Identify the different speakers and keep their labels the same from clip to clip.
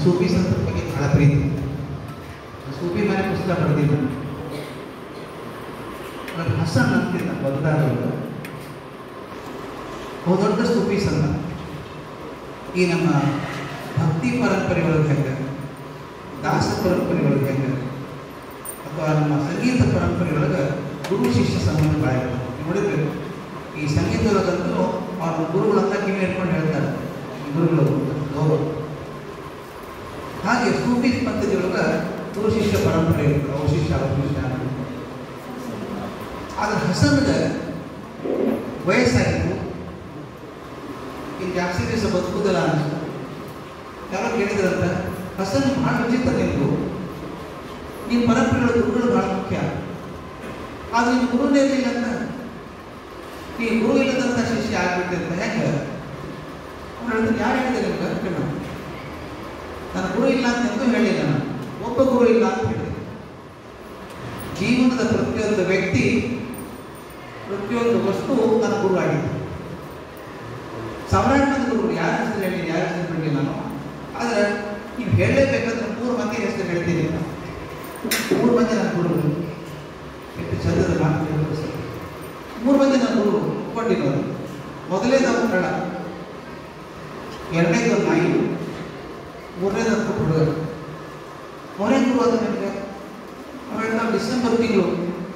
Speaker 1: ಸೂಫಿ ಸಂತರ ಬಗ್ಗೆ ಬಹಳ ಪ್ರೀತಿ ಸೂಫಿ ಮನೆ ಪುಸ್ತಕ ಬರೆದಿದ್ದ ನನ್ನ ಹಸನ್ ಅಂತಿದ್ದ ಬಗ್ದಾದವರು ಬಹು ದೊಡ್ಡ ಸೂಫಿ ಸಂತ ಈ ನಮ್ಮ ಭಕ್ತಿ ಪರಂಪರೆ ಒಳಗೆ ಹೆಂಗೆ ದಾಸ ಪರಂಪರೆ ಒಳಗೆ ಹೆಂಗೆ ಅಥವಾ ನಮ್ಮ ಸಂಗೀತ ಪರಂಪರೆ ಒಳಗೆ ಗುರು ಶಿಷ್ಯ ಸಂಬಂಧ ಭಾಳ ಇರ್ತದೆ. ನೋಡಿದ್ರೆ ಈ ಸಂಗೀತದೊಳಗಂತೂ ಅವ್ರ ಗುರುಗಳಂತ ಕಿವಿ ಹಿಡ್ಕೊಂಡು ಹೇಳ್ತಾರೆ ಈ ಗುರುಗಳು ಗೌರವ ಹಾಗೆ ಸೂಫಿ ಪದ್ಧತಿಯೊಳಗೆ ಗುರು ಶಿಷ್ಯ ಪರಂಪರೆ ಇರ್ತದೆ ಅವ್ರ ಶಿಷ್ಯ ಅವ್ರ ಶಿಷ್ಯ ಅಂತ. ಆದ್ರೆ ಹಸನ್ಗೆ ವಯಸ್ಸಾಗಿತ್ತು ಈಗ ಜಾಸ್ತಿ ದಿವಸ ಬದುಕುದಿಲ್ಲ ಅನಿಸ್ತು ಯಾರೋ ಕೇಳಿದ್ರಂತ ಹಸನ್ ಭಾಳ ವಿಚಿತ್ರ ನಿಮ್ದು ನಿಮ್ಮ ಪರಂಪರೆಗಳ ಗುರುಗಳು ಭಾಳ ಮುಖ್ಯ ಆದ್ರೆ ನಿಮ್ಮ ಗುರುನೇ ಇರಲಿಲ್ಲ ಅಂತ ಈ ಗುರು ಇಲ್ಲದಂತ ಶಿಷ್ಯ ಆಗ್ಬಿಟ್ಟೆ ಅಂತ ಹೆಂಗೆ ಅವ್ರು ಹೇಳಿದ್ರು ಯಾರು ಹೇಳಿದೆ ನಿಮ್ಗೆ ಅಂತ ಕೇಳೋಣ ನನ್ನ ಗುರು ಇಲ್ಲ ಅಂತ ಎಂದೂ ಹೇಳಿಲ್ಲ ನಾನು ಒಬ್ಬ ಗುರು ಇಲ್ಲ ಅಂತ ಹೇಳಿದೆ ಜೀವನದ ಪ್ರತಿಯೊಂದು ವ್ಯಕ್ತಿ ಪ್ರತಿಯೊಂದು ವಸ್ತು ನನ್ನ ಗುರು ಆಗಿದೆ ಸಾಮ್ರಾಜ್ಯದ ಗುರುಗಳು ಯಾರ ಹೆಸರು ಹೇಳಿ ಯಾರ ಹೆಸರು ಬಿಡಲಿ ನಾನು ಆದರೆ ನೀವು ಹೇಳಲೇಬೇಕಂದ್ರೆ ಮೂರು ಮಂದಿ ಹೆಸರು ಹೇಳ್ತೀನಿ ಅಂತ ಮೂರು ಮಂದಿ ನನ್ನ ಗುರುಗಳು ಎಷ್ಟು ಚಂದದ ಮಾತು ಹೇಳಿದ್ರು ಸರ್. ಮೂರು ಮಂದಿ ನನ್ನ ಗುರುಗಳು ಒಪ್ಕೊಂಡಿರೋರು ಮೊದಲೇದವ ಕಳ್ಳ ಎರಡನೇದು ನಾಯಿ ಮೂರನೇದು ಅಂತ ಹುಡುಗ ಅವರೇ ಗುರು ಅದು ನನಗೆ ಆಮೇಲೆ ನಾವು ಡಿಸೆಂಬರ್ ತಿಂಗಳು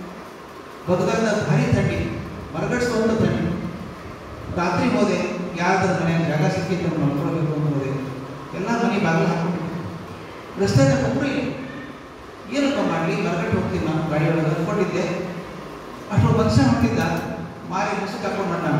Speaker 1: ಬಗ್ದಾದ ಭಾರಿ ಥಂಡಿ ಮರಗಡಿಸುವಂಥ ಥಂಡಿ ರಾತ್ರಿ ಹೋದೆ ಯಾರ್ದಾರ ಮನೆ ಜಾಗ ಸಿಕ್ಕಿತ್ತು ಮಲ್ಕೊಳ್ಬೇಕು ಅಂತ ಹೋದೆ ಎಲ್ಲ ಮನೆ ಬಾಗಿಲು ಹಾಕ್ಬಿಟ್ಟು ರಸ್ತೆಗೆ ಒಬ್ಬರು ಇಲ್ಲ ಏನಪ್ಪ ಮಾಡಲಿ ಹೊರಗಡೆ ಹೋಗ್ತೀನಿ ನಾನು ಗಾಡಿ ಒಳಗೆ ಅಂದ್ಕೊಂಡಿದ್ದೆ ಅಷ್ಟೊಂದು ಮನುಷ್ಯ ಹೊಂಟಿದ್ದ ಮಾರಿ ಮುಸುಕ್ ಹಾಕೊಂಡು ಅಣ್ಣ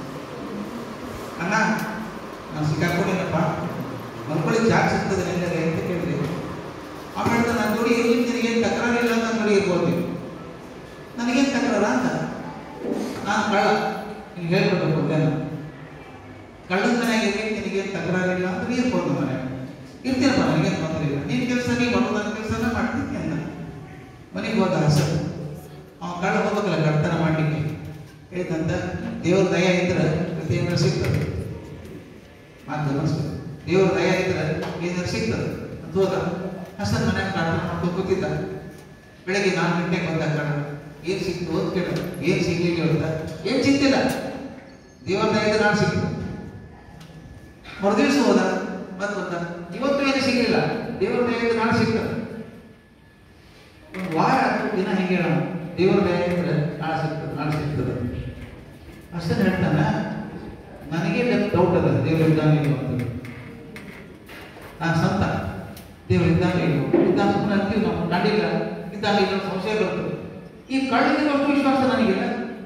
Speaker 1: ಅಣ್ಣ ನಾನು ಸಿಕ್ಕಾಕೊಂಡಿನಪ್ಪ ಮಲ್ಕೊಳ್ಳಿ ಜಾಗ ಸಿಗ್ತದೆ ನಿನಗೆ ಅಂತ ಕೇಳಿದೆ ಆಮೇಲೆ ನಾನು ನೋಡಿ ಇಲ್ಲಿ ನಿನಗೇನು ತಕರಾರಿಲ್ಲ ಅಂತ ನೋಡಿ ಇರ್ಬೋದು ನನಗೇನು ತಕರಾರ ಅಂತ ನಾನು ಕಳ್ಳ ನಿನ್ಗೆ ಹೇಳ್ಕೊಡ್ಬೇಕು ಅಂತೇನು ಕಳ್ಳದ ಮನೆಯಾಗ ಇರ್ಲಿಕ್ಕೆ ನಿನಗೇನು ತಕರಾರಿಲ್ಲ ಅಂತ ನೀ ಇರ್ಬೋದು ಮನೆ ಇರ್ತೀನಪ್ಪ ನನಗೇನು ತೊಂದರೆ ಇಲ್ಲ ನಿನ್ನ ಕೆಲಸ ನೀ ಬರೋದು ನನ್ನ ಕೆಲಸನ ಮಾಡ್ತೀನಿ ಅಂದ ಮನೆಗೆ ಹೋದ ಹಸರು ಅವ ಕಳ್ಳ ಹೋಗ್ಬೇಕಲ್ಲ ಕಳ್ತನ ಮಾಡಲಿಕ್ಕೆ ಹೇಳಿದಂತ ದೇವ್ರ ದಯ ಇದ್ರೆ ಪ್ರತಿಯೊಂದು ಸಿಗ್ತದೆ ಮಾತು ಗಮನಿಸ್ಬೇಕು ದೇವ್ರ ದಯ ಇದ್ರೆ ಏನಾರು ಸಿಗ್ತದೆ ಅಂತ ಹೋದ ಹಸನ್ ಮನೆಯಾಗ ಕಳ್ತನ ಮಾಡ್ಕೊಂಡು ಕೂತಿದ್ದ ಬೆಳಗ್ಗೆ ನಾಲ್ಕು ಗಂಟೆಗೆ ಬಂದ ಕಳ್ಳ ಏನು ಸಿಕ್ತು ಅಂತ ಕೇಳ ಏನು ಸಿಗ್ಲಿಲ್ಲ ಅಂತ ಏನು ಸಿಗ್ತಿಲ್ಲ ದೇವ್ರ ದಯ ಇದ್ರೆ ನಾನು ಸಿಕ್ತು ಮರುದಿವಸ ಹೋದ ಮತ್ತೆ ಬಂದ ಇವತ್ತು ಏನು ಸಿಗಲಿಲ್ಲ ದೇವರ ದಯ ಇದ್ರೆ ನಾಳೆ ಸಿಗ್ತದೆ ಒಂದು ವಾರ ಆಯ್ತು ದಿನ ಹಿಂಗೆ ಹೇಳೋಣ ದೇವರ ದಯ ಇದ್ರೆ ನಾಳೆ ಸಿಗ್ತದೆ ನಾಳೆ ಸಿಗ್ತದೆ ಅಷ್ಟೇ ಹೇಳ್ತಾನ ನನಗೆ ಡೌಟ್ ಅದ ದೇವರು ಇದ್ದಾನೆ ಇಲ್ವೋ ಅಂತ ನಾನು ಸಂತ ದೇವರು ಇದ್ದಾನೆ ಇಲ್ವೋ ಇದ್ದಾನೆ ಸುಮ್ಮನೆ ಅಂತೀವಿ ನಾವು ಕಂಡಿಲ್ಲ ಇದ್ದಾನೆ ಇಲ್ಲ ಸಂಶಯ ಬರ್ತದೆ ಈ ಕಳ್ಳಿಗೆ ಅಷ್ಟು ವಿಶ್ವಾಸ ನನಗಿಲ್ಲ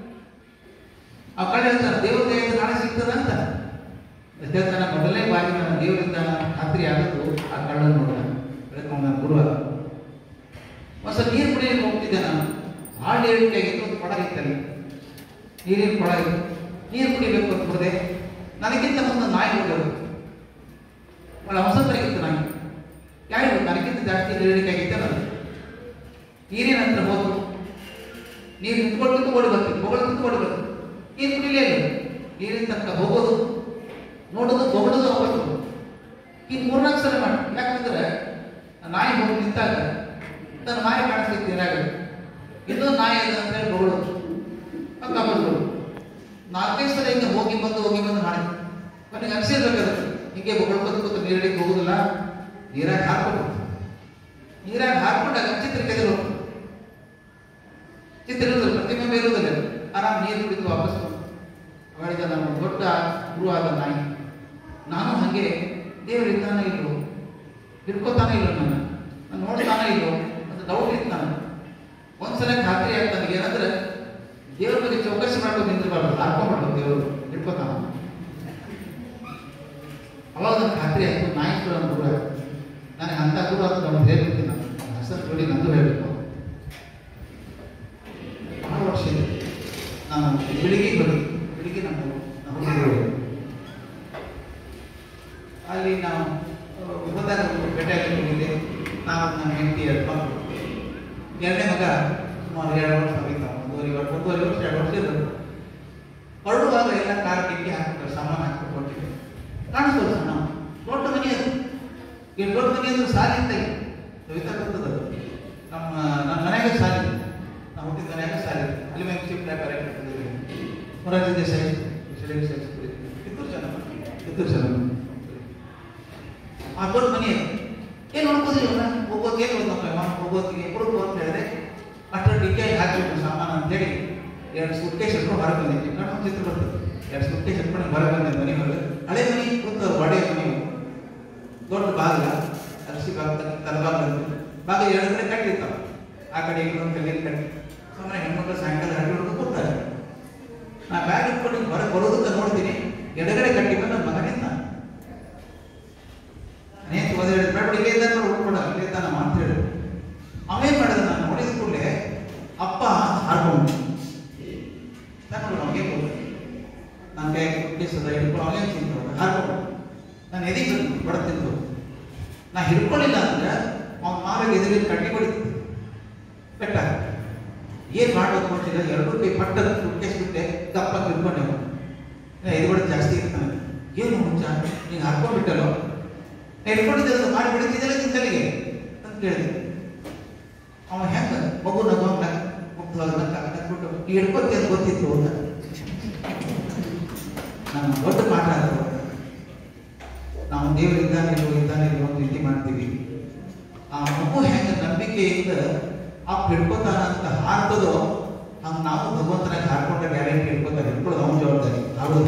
Speaker 1: ಆ ಕಳ್ಳ ಹೇಳ್ತಾನೆ ದೇವ್ರ ದಯ ಇದ್ರೆ ನಾಳೆ ಸಿಗ್ತದೆ ಅಂತ ಹೇಳ್ತಾನೆ ಮೊದಲನೇ ಬಾರಿ ನನ್ನ ದೇವರಿದ್ದಾನ ಖಾತ್ರಿ ಆಗಿದ್ದು ಆ ಕಳ್ಳನ ನೋಡ ಬೆಳಗ್ಗೆ ನನ್ನ ಗುರು ಅದ ಒಂದು ಸ್ವಲ್ಪ ನೀರು ಕುಡಿಯಲಿಕ್ಕೆ ಹೋಗ್ತಿದ್ದೆ ನಾನು ಭಾಳ ನೀರಿಕೆ ಆಗಿತ್ತು ಒಂದು ಕೊಡ ಇತ್ತಲ್ಲಿ ನೀರಿನ ಕೊಡ ಇತ್ತು ನೀರು ಕುಡಿಬೇಕು ಅಂತ ಹೋದೆ ನನಗಿಂತ ಮುಂದೆ ನಾಯಿ ಹೋಗೋದು ಭಾಳ ಹೊಸತರಿಗಿತ್ತು ನಾಯಿ ಯಾರು ನನಗಿಂತ ಜಾಸ್ತಿ ನೀರಿಕೆ ಆಗಿದ್ದೆ ನಾನು ನೀರಿನ ಹತ್ರ ಹೋದ್ರು ನೀರು ನಿಂತ್ಕೊಳ್ತಿದ್ದು ಓಡಿ ಬರ್ತೀನಿ ಹೊಗಳ್ತಿದ್ದು ಓಡಿ ಬರ್ತೀನಿ ನೀರು ಕುಡಿಲೇ ಇಲ್ಲ ನೀರಿನ ತನಕ ಹೋಗೋದು ನೋಡೋದು ಬೊಗಳೋದು ವಾಪಸ್ ಬರೋದು ಈಗ ಮೂರ್ನಾಲ್ಕು ಸಲ ಮಾಡಿ ಯಾಕಂದ್ರೆ ಆ ನಾಯಿ ಹೋಗಿ ನಿಂತಾಗ ತನ್ನ ನಾಯಿ ಕಾಣಿಸ್ಲಿಕ್ಕೆ ಏನಾಗ ಇನ್ನೊಂದು ನಾಯಿ ಅದ ಅಂತ ಹೇಳಿ ಬೊಗಳೋದು ಅದು ವಾಪಸ್ ಬರೋದು ನಾಲ್ಕೈದು ಸಲ ಹಿಂಗೆ ಹೋಗಿ ಬಂದು ಹೋಗಿ ಬಂದು ಮಾಡಿ ನನಗೆ ಅನಿಸಿರ್ಬೇಕಾದ್ರೆ ಹೀಗೆ ಬೊಗಳ್ಕೊಂಡು ಕೂತು ನೀರಿಗೆ ಹೋಗುದಿಲ್ಲ ನೀರಾಗ ಹಾಕ್ಬೇಕು ನೀರಾಗ ಹಾಕ್ಕೊಂಡಾಗ ಚಿತ್ರ ಕೆದಲು ಚಿತ್ರ ಇರುವುದಿಲ್ಲ ಪ್ರತಿಬಿಂಬ ಇರುವುದಿಲ್ಲ ಆರಾಮ್ ನೀರು ಕುಡಿದು ವಾಪಸ್ ಬಂದು ಅವಳಿಗೆ ನಮ್ಮ ದೊಡ್ಡ ಗುರು ಆದ ನಾಯಿ ನಾನು ಹಾಗೆ ದೇವರು ಇದ್ದಾನೆ ಇಲ್ವೋ ಹಿಡ್ಕೋತಾನೆ ಇಲ್ವೋ ನನ್ನ ನಾನು ನೋಡ್ತಾನೆ ಇಲ್ವೋ ಅಂತ ಡೌಟ್ ಇತ್ತು ನನಗೆ ಒಂದ್ಸಲ ಖಾತ್ರಿ ಆಯ್ತು ನನಗೆ ಏನಂದ್ರೆ ದೇವ್ರ ಬಗ್ಗೆ ಚೌಕಸಿ ಮಾಡ್ಕೊಂಡು ನಿಂತಿರ್ಬಾರ್ದು ಹಾಕೊಂಡ್ಬಿಡ್ಬೇಕು ದೇವರು ಹಿಡ್ಕೋತಾನ ಅವಾಗ ನನಗೆ ಖಾತ್ರಿ ಆಯ್ತು ನಾಯಿ ಕೂಡ ನನ್ನ ಗುರು ಆಯ್ತು ನನಗೆ ಅಂತ ಗುರು ಅಂತ ಅವ್ನು ಹೇಳ್ಬಿಡ್ತೀನಿ ನಾನು ಹೆಸರು ಜೋಡಿ ನಂದು ಹೇಳಬೇಕು ಬಹಳ ವರ್ಷ ಇದೆ ನಾನು ಬೆಳಿಗ್ಗೆ ಬಳಿ ಬೆಳಿಗ್ಗೆ ನಮ್ಮ ನಮ್ಮ ಹುಡುಗರು ಅಲ್ಲಿ ನಾವು ಹೋದಾಗ ಭೇಟಿಯಾಗಿ ಹೋಗಿದ್ದೆ ನಾವು ನಮ್ಮ ಹೆಂಡತಿ ಎರಡು ಮಕ್ಕಳು ಎರಡನೇ ಮಗ ಸುಮಾರು ಎರಡು ವರ್ಷ ಆಗಿದ್ದ ಒಂದೂವರೆ ವರ್ಷ ಒಂದೂವರೆ ವರ್ಷ ಎರಡು ವರ್ಷ ಇರೋದು ಹೊರಡುವಾಗ ಎಲ್ಲ ಕಾರ್ ಡಿಕ್ಕಿ ಹಾಕ್ಬಿಟ್ಟು ಸಾಮಾನು ಹಾಕ್ಬಿಟ್ಟು ಹೊರಟಿದ್ದೆ ಕಾಣಿಸ್ತದೆ ಸರ್ ನಾವು ದೊಡ್ಡ ಮನೆ ಅದು ಈ ದೊಡ್ಡ ಮನೆ ಅಂದ್ರೆ ಸಾಲಿ ಅಂತ ಇಲ್ಲ. ಕವಿತಾ ಬರ್ತದ ನಮ್ಮ ನನ್ನ ಮನ್ಯಾಗ ಸಾಲಿ ನಾವು ಹುಟ್ಟಿದ ಮನ್ಯಾಗ ಸಾಲಿ ಅಲ್ಲಿ ಮ್ಯಾಗ ಚಿಪ್ ವ್ಯಾಪಾರ ಮೊರಾರ್ಜಿ ದೇಸಾಯಿ ರೆಸಿಡೆನ್ಸಿ ಹೈಸ್ಕೂಲ್ ಕಿತ್ತೂರು ಜನ ಕಿತ್ತೂರು ಜನ ಆ ದೊಡ್ಡ ಮನೆ ಏನು ನೋಡ್ಕೋದಿಲ್ಲ ಹೋಗೋದು ಏನು ನಮ್ಮ ಹೋಗೋದಿಗೆ ಕೊಡೋದು ಅಂತ ಹೇಳಿದ್ರೆ ಅಷ್ಟರ ಡಿಕ್ಕೆ ಹಾಕಿಬಿಟ್ಟು ಸಾಮಾನು ಅಂತೇಳಿ ಎರಡು ಸುಟ್ಕೇಸ್ ಇಟ್ಕೊಂಡು ಹೊರಗೆ ಬಂದಿದ್ದೆ ಕಣ್ಣು ಒಂದು ಚಿತ್ರ ಬರ್ತದೆ ಎರಡು ಸುಟ್ಕೇಸ್ ಇಟ್ಕೊಂಡು ಹೊರಗೆ ಬಂದೆ ಮನೆ ಹೊರಗೆ ಹಳೆ ಮನೆ ಕೂತ ಒಡೆ ಮನೆ ದೊಡ್ಡ ಬಾಗಿಲ ಅರಸಿ ಬಾಗಿಲ ತಲಬಾಗಿಲ ಅಂತ. ಬಾಗಿಲ ಎರಡು ಕಡೆ ಕಟ್ಟಿರ್ತಾವ ಆ ಕಡೆ ಇನ್ನೊಂದು ಕಡೆ ಕಟ್ಟಿ ಸುಮ್ಮನೆ ಹೆಣ್ಮಕ್ಳು ಸಾಯಂಕಾಲ ಹಣ್ಣು ಹಿಡ್ಕೊಂಡು ಕೂತಾರೆ ನಾ ಬ್ಯಾಗ್ ಇಟ್ಕೊಂಡು ಹಿಂಗ್ ಹೊರಗೆ ಬರೋದಕ್ಕೆ ನೋಡ್ತೀನಿ ಎಡಗಡೆ ಕಟ್ಟಿ ಬಂದು ನನ್ನ ಮಗ ನಿಂತ ನೇತು ಹೋದ ಹೇಳಿದ್ ಬೇಡ ಇಲ್ಲೇ ಇದ್ದಾನೆ ನೋಡಿ ಉಳ್ಕೊಡ ಇಲ್ಲೇ ಇದ್ದಾನ ಅಂತ ಹೇಳಿ ಅವೇನ್ ಮಾಡಿದ ನಾನು ನೋಡಿದ ಕೂಡಲೇ ಅಪ್ಪ ಹಾರ್ಕೊಂಡು ನಾನು ಅವನಿಗೆ ಗೊತ್ತು ನನ್ನ ಕೈ ಕುಟ್ಟಿಸದ ಹಿಡ್ಕೊಂಡು ಅವನೇ ತಿಂತ ಹಾರ್ಕೊಂಡು ನಾನು ಎದಿಗೆ ಬಂದು ಬಡ ತಿಂತು ನಾ ಹಿಡ್ಕೊಳ್ಳಿಲ್ಲ ಅಂದ್ರೆ ಅವ್ನ ಮಾವಿಗೆ ಎದುರಿಗೆ ಕಟ್ಟಿ ಹೊಡಿತು ಬೆಟ್ಟ ಏನ್ ಮಾಡ್ಬೇಕು ಅಂತಿಲ್ಲ ಎರಡೂ ಕೈ ಪಟ್ಟ ಸುಟ್ಕೇಸ್ ಬಿಟ್ಟೆ ದಪ್ಪ ಹಿಡ್ಕೊಂಡೆ ಇದು ಕೂಡ ಜಾಸ್ತಿ ಇರ್ತಾನೆ ಏನು ಮುಂಚ ನೀನು ಹಾಕೊಂಡ್ಬಿಟ್ಟಲ್ಲೋ ನಾ ಹಿಡ್ಕೊಂಡಿದ್ದೆ ಮಾಡಿ ಬಿಡ್ತಿದ್ದಲ್ಲ ನಿನ್ ತಲೆಗೆ ಅಂತ ಕೇಳಿದೆ ಅವ ಹೆಂಗ ಮಗು ನಗೋಂಗ ಮುಕ್ತವಾಗ ನಕ್ಕ ನಕ್ಬಿಟ್ಟು ನೀ ಹಿಡ್ಕೊತಿ ಅಂತ ಗೊತ್ತಿತ್ತು ಅಂತ ನಮ್ಮ ದೊಡ್ಡ ಪಾಠ ಅದು ನಾವು ದೇವರು ಇದ್ದಾನೆ ಇಲ್ಲೋ ಇದ್ದಾನೆ ಇಲ್ಲೋ ಅಂತ ರೀತಿ ಮಾಡ್ತೀವಿ ಆ ಮಗು ಹೆಂಗ ನಂಬಿಕೆಯಿಂದ ಆ ಹಿಡ್ಕೋತಾನ ಅಂತ ಹಾರ್ತದೋ ಹಂಗ ನಾವು ಭಗವಂತನಾಗ ಹಾರ್ಕೊಂಡ ಗ್ಯಾರಂಟಿ ಹಿಡ್ಕೋತಾರೆ ಹಿಡ್ಕೊಳ್ಳೋದು ಅವನ ಜವಾಬ್ದಾರಿ ಹಾಡೋದು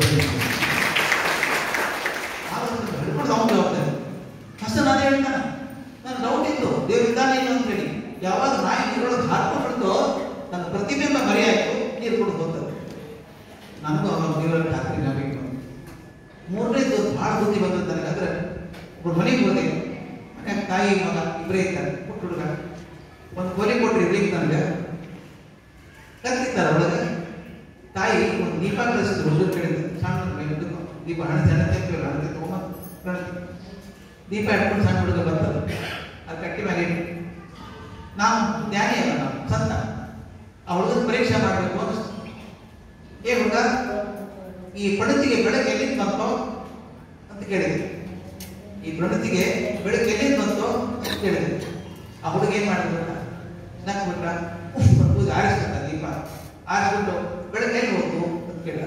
Speaker 1: ಹಿಡ್ಕೊಳ್ಳೋದು ಅವನ ಜವಾಬ್ದಾರಿ ಫಸ್ಟ್ ನಾನು ಹೇಳ್ತಾನೆ ನಾನು ಡೌಟ್ ಇತ್ತು ದೇವ್ರು ಇದ್ದಾನೆ ಇಲ್ಲ ಅಂತ ಹೇಳಿ ಯಾವಾಗ ನಾಯಿ ನೀರೊಳಗೆ ಹಾರ್ಕೊಂಡ್ಬಿಡ್ತೋ ನನ್ನ ಪ್ರತಿಬಿಂಬ ಮರೆಯಾಯ್ತು ನೀರು ಕುಡಿದು ಹೋಗ್ತದೆ ನನಗೂ ಅವಾಗ ದೇವರಲ್ಲಿ ಖಾತ್ರಿ ನಂಬಿಕೆ ಬಂತು. ಮೂರನೇದು ಭಾಳ ಬುದ್ಧಿ ಬಂದದ್ದು ನನಗೆ ಅಂದ್ರೆ ಒಬ್ಬರು ಮನೆಗೆ ಹೋದೆ ಮನ್ಯಾಗ ತಾಯಿ ಮಗ ಇಬ್ಬರೇ ಇದ್ದಾರೆ ಪುಟ್ಟ ಹುಡುಗ ಒಂದು ಕೊಲೆ ಕೊಟ್ರಿ ಇರ್ಲಿಕ್ಕೆ ನನಗೆ ಕತ್ತಿದ್ದಾರೆ ಒಳಗೆ ತಾಯಿ ಒಂದು ದೀಪ ಕಳಿಸಿದ್ರು ಹುಡುಗ ಕಡೆಯಿಂದ ಸಣ್ಣ ಹುಡುಗ ಹಿಡ್ದು ದೀಪ ಹಣತೆ ಹಣತೆ ಅಂತೀವಲ್ಲ ಹಣತೆ ತಗೊಂಬಂದು ಕಳಿಸ್ತು. ದೀಪ ಇಟ್ಕೊಂಡು ಸಣ್ಣ ಹುಡುಗ ಬರ್ತದೆ ಅದು ಕಟ್ಟಿ ಮೇಲೆ ಇಟ್ಟು ನಾವು ಜ್ಞಾನಿ ಅಲ್ಲ ನಾವು ಸಂತ ಆ ಹುಡುಗನ ಪರೀಕ್ಷೆ ಮಾಡಬೇಕು ಅನಿಸ್ತು ಏ ಹುಡುಗ ಈ ಪಣತಿಗೆ ಬೆಳಕು ಎಲ್ಲಿಂದ ಬಂತೋ ಅಂತ ಕೇಳಿದೆ ಈ ಪ್ರಣತಿಗೆ ಬೆಳಕು ಎಲ್ಲಿಂದ ಬಂತೋ ಅಂತ ಕೇಳಿದೆ ಆ ಹುಡುಗ ಏನ್ ಮಾಡಿದ್ರು ನಕ್ ಬಿಟ್ಟ ಉಫ್ ಅಂತ ಆರಿಸ್ಬಿಟ್ಟ ದೀಪ ಆರಿಸ್ಬಿಟ್ಟು ಬೆಳಕು ಎಲ್ಲಿ ಹೋಗ್ತು ಅಂತ ಕೇಳಿದ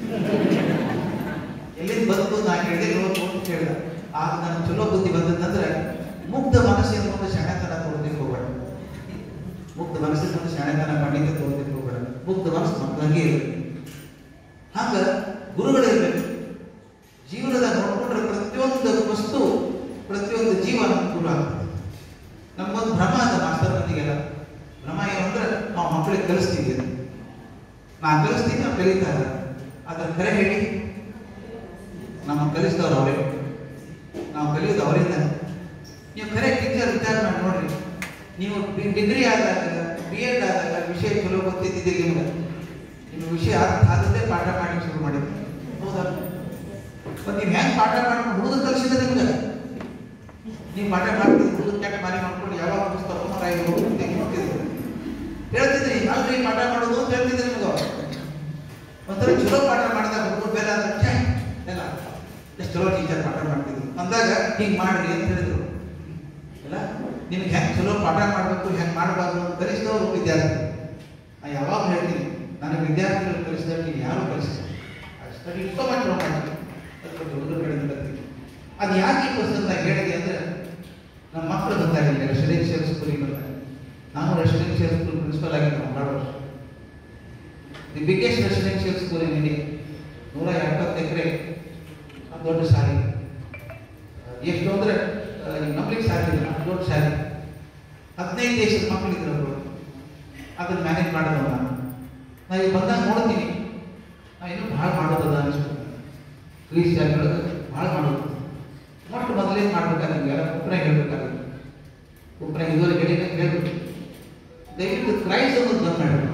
Speaker 1: ಎಲ್ಲಿಂದ ಬಂತು ನಾ ಕೇಳಿದೆ ಹೋಗ್ತು ಅಂತ ಕೇಳಿದ ಆಗ ನನಗೆ ಚಲೋ ಬುದ್ಧಿ ಬಂದದಂದ್ರೆ ಮುಗ್ಧ ಮನಸ್ಸಿನ ಮುಂದೆ ಶಣತನ ತೋರ್ದಿಕ್ಕೆ ಹೋಗ್ಬೇಡ ಮುಗ್ಧ ಮನಸ್ಸಿನ ಮುಂದೆ ಶಣತನ ಪಂಡಿತ ತೋರ್ದಿಕ್ಕೆ ಹೋಗ್ಬೇಡ ಮುಗ್ಧ ಮನಸ್ಸು ಮಕ್ಕಳಿಗೆ ಇರಬೇಕು ಹಂಗ ಗುರುಗಳಿರ್ಬೇಕು ಜೀವನದಾಗ ನೋಡ್ಕೊಂಡ್ರೆ ಪ್ರತಿಯೊಂದು ವಸ್ತು ಪ್ರತಿಯೊಂದು ಜೀವ ನಮ್ಗೆ ಗುರು ಆಗ್ತದೆ ನಮ್ಗೊಂದು ಭ್ರಮ ಅದ ಮಾಸ್ತರ್ ಮಂದಿಗೆಲ್ಲ ಭ್ರಮ ಏನು ಅಂದ್ರೆ ನಾವು ಮಕ್ಕಳಿಗೆ ಕಲಿಸ್ತೀವಿ ಅಂತ ನಾನು ಕಲಿಸ್ತೀನಿ ನಾವು ಕಲಿತಾರೆ ಅದ್ರ ಕರೆ ಹೇಳಿ ನಮ್ಮ ಕಲಿಸಿದವ್ರು ಅವರೇ ನಾವು ಕಲಿಯೋದು ಅವರಿಂದ ನೀವು ಖರೆ ಟೀಚರ್ ವಿಚಾರ ಮಾಡಿ ನೋಡ್ರಿ ನೀವು ಡಿಗ್ರಿ ಆದಾಗ ಬಿ ಎಡ್ ಆದಾಗ ವಿಷಯ ಚಲೋ ಗೊತ್ತಿದ್ದಿದ್ದೀರಿ ನಿಮ್ಗೆ ನಿಮ್ಗೆ ವಿಷಯ ಅರ್ಥ ಆಗದೆ ಪಾಠ ಮಾಡಿ ಶುರು ಮಾಡಿದ್ರು ಹೌದಾ ಮತ್ತೆ ನೀವು ಹೆಂಗ್ ಪಾಠ ಮಾಡ್ಕೊಂಡು ಹುಡುಗ ಕಲಿಸಿದ್ರೆ ನಿಮ್ಗೆ ನೀವು ಪಾಠ ಮಾಡ್ತಿದ್ರಿ ಹುಡುಗ ಕೆಟ್ಟ ಮಾರಿ ಮಾಡ್ಕೊಂಡು ಯಾವಾಗ ಪುಸ್ತಕ ಮರ ಹೋಗ್ತಿದ್ರಿ ಹೇಳ್ತಿದ್ರಿ ಅಲ್ರಿ ಪಾಠ ಮಾಡೋದು ಅಂತ ಹೇಳ್ತಿದ್ರಿ ನಿಮ್ಗೆ ಒಂಥರ ಚಲೋ ಪಾಠ ಮಾಡಿದಾಗ ಹುಡುಗರು ಬೇರೆ ಆದ್ರೆ ಛೆ, ಎಲ್ಲ ಎಷ್ಟು ಚಲೋ ಟೀಚರ್ ಪಾಠ ಮಾಡ್ತಿದ್ರು ಅಂದಾಗ ಹಿಂಗ್ ಮಾಡ್ರಿ ಅಂತ ಹೇಳಿದ್ರು ಇಲ್ಲ ನಿಮ್ಗೆ ಹೆಂಗ್ ಚಲೋ ಪಾಠ ಮಾಡ್ಬೇಕು ಹೆಂಗ್ ಮಾಡಬಾರ್ದು ಅಂತ ಕಲಿಸಿದವರು ವಿದ್ಯಾರ್ಥಿ ನಾ ಯಾವಾಗ ಹೇಳ್ತೀನಿ ನನಗೆ ವಿದ್ಯಾರ್ಥಿಗಳು ಕಲಿಸಿದಾಗ ನೀವು ಯಾರು ಕಲಿಸಿಲ್ಲ ಸ್ಟಡಿ ಇಷ್ಟೋ ಮಾಡಿ ಮಾಡಿ ಅದಕ್ಕೆ ಹುಡುಗರು ಕಡೆಯಿಂದ ಕಲ್ತೀನಿ ಅದು ಯಾಕೆ ಈ ಪುಸ್ತಕದಾಗ ಹೇಳಿದೆ ಅಂದ್ರೆ ನಮ್ಮ ಮಕ್ಕಳು ಗೊತ್ತಾಗಿಲ್ಲ ರೆಸಿಡೆನ್ಷಿಯಲ್ ಸ್ಕೂಲಿಗೆ ಬರ್ತಾರೆ ನಾನು ರೆಸಿಡೆನ್ಷಿಯಲ್ ಸ್ಕೂಲ್ ಪ್ರಿನ್ಸಿಪಲ್ ಆಗಿದ್ದೆ ಒಂಬಾರು ವರ್ಷ the biggest residential school in India ನೂರ ಎಪ್ಪತ್ತು ಎಕರೆ ದೊಡ್ಡ ಶಾಲೆ ಎಷ್ಟು ಅಂದ್ರೆ ಆ, ಈಗ ನಂಬಲಿಕ್ಕೆ ಸಾಧ್ಯ ಇಲ್ಲ ಅಷ್ಟು ದೊಡ್ಡ ಶಾಲೆ ಹದಿನೈದು ದೇಶದ ಮಕ್ಕಳಿದ್ರು ಅವರು ಅದನ್ನ ಮ್ಯಾನೇಜ್ ಮಾಡೋದು ನಾನು ನಾ ಈಗ ಬಂದಾಗ ನೋಡ್ತೀನಿ ನಾ ಇನ್ನೂ ಭಾಳ ಮಾಡೋದದ ಅನಿಸ್ತು ಫ್ರೀ ಶಾಲೆಗಳು ಭಾಳ ಮಾಡೋದು ಮೊಟ್ಟ ಮೊದಲೇನು ಮಾಡ್ಬೇಕಾದ್ರೆ ನಿಮ್ಗೆಲ್ಲ ಉಪ್ಪರ ಹೇಳ್ಬೇಕಾಗುತ್ತೆ ಉಪ್ಪರ ಇದುವರೆಗೆ ಹೇಳಿ ಹೇಳ್ಬೇಕು ದಯವಿಟ್ಟು ಕ್ರೈಸ್ ಅನ್ನೋದು ಬಂದ್ ಮಾಡಬೇಕು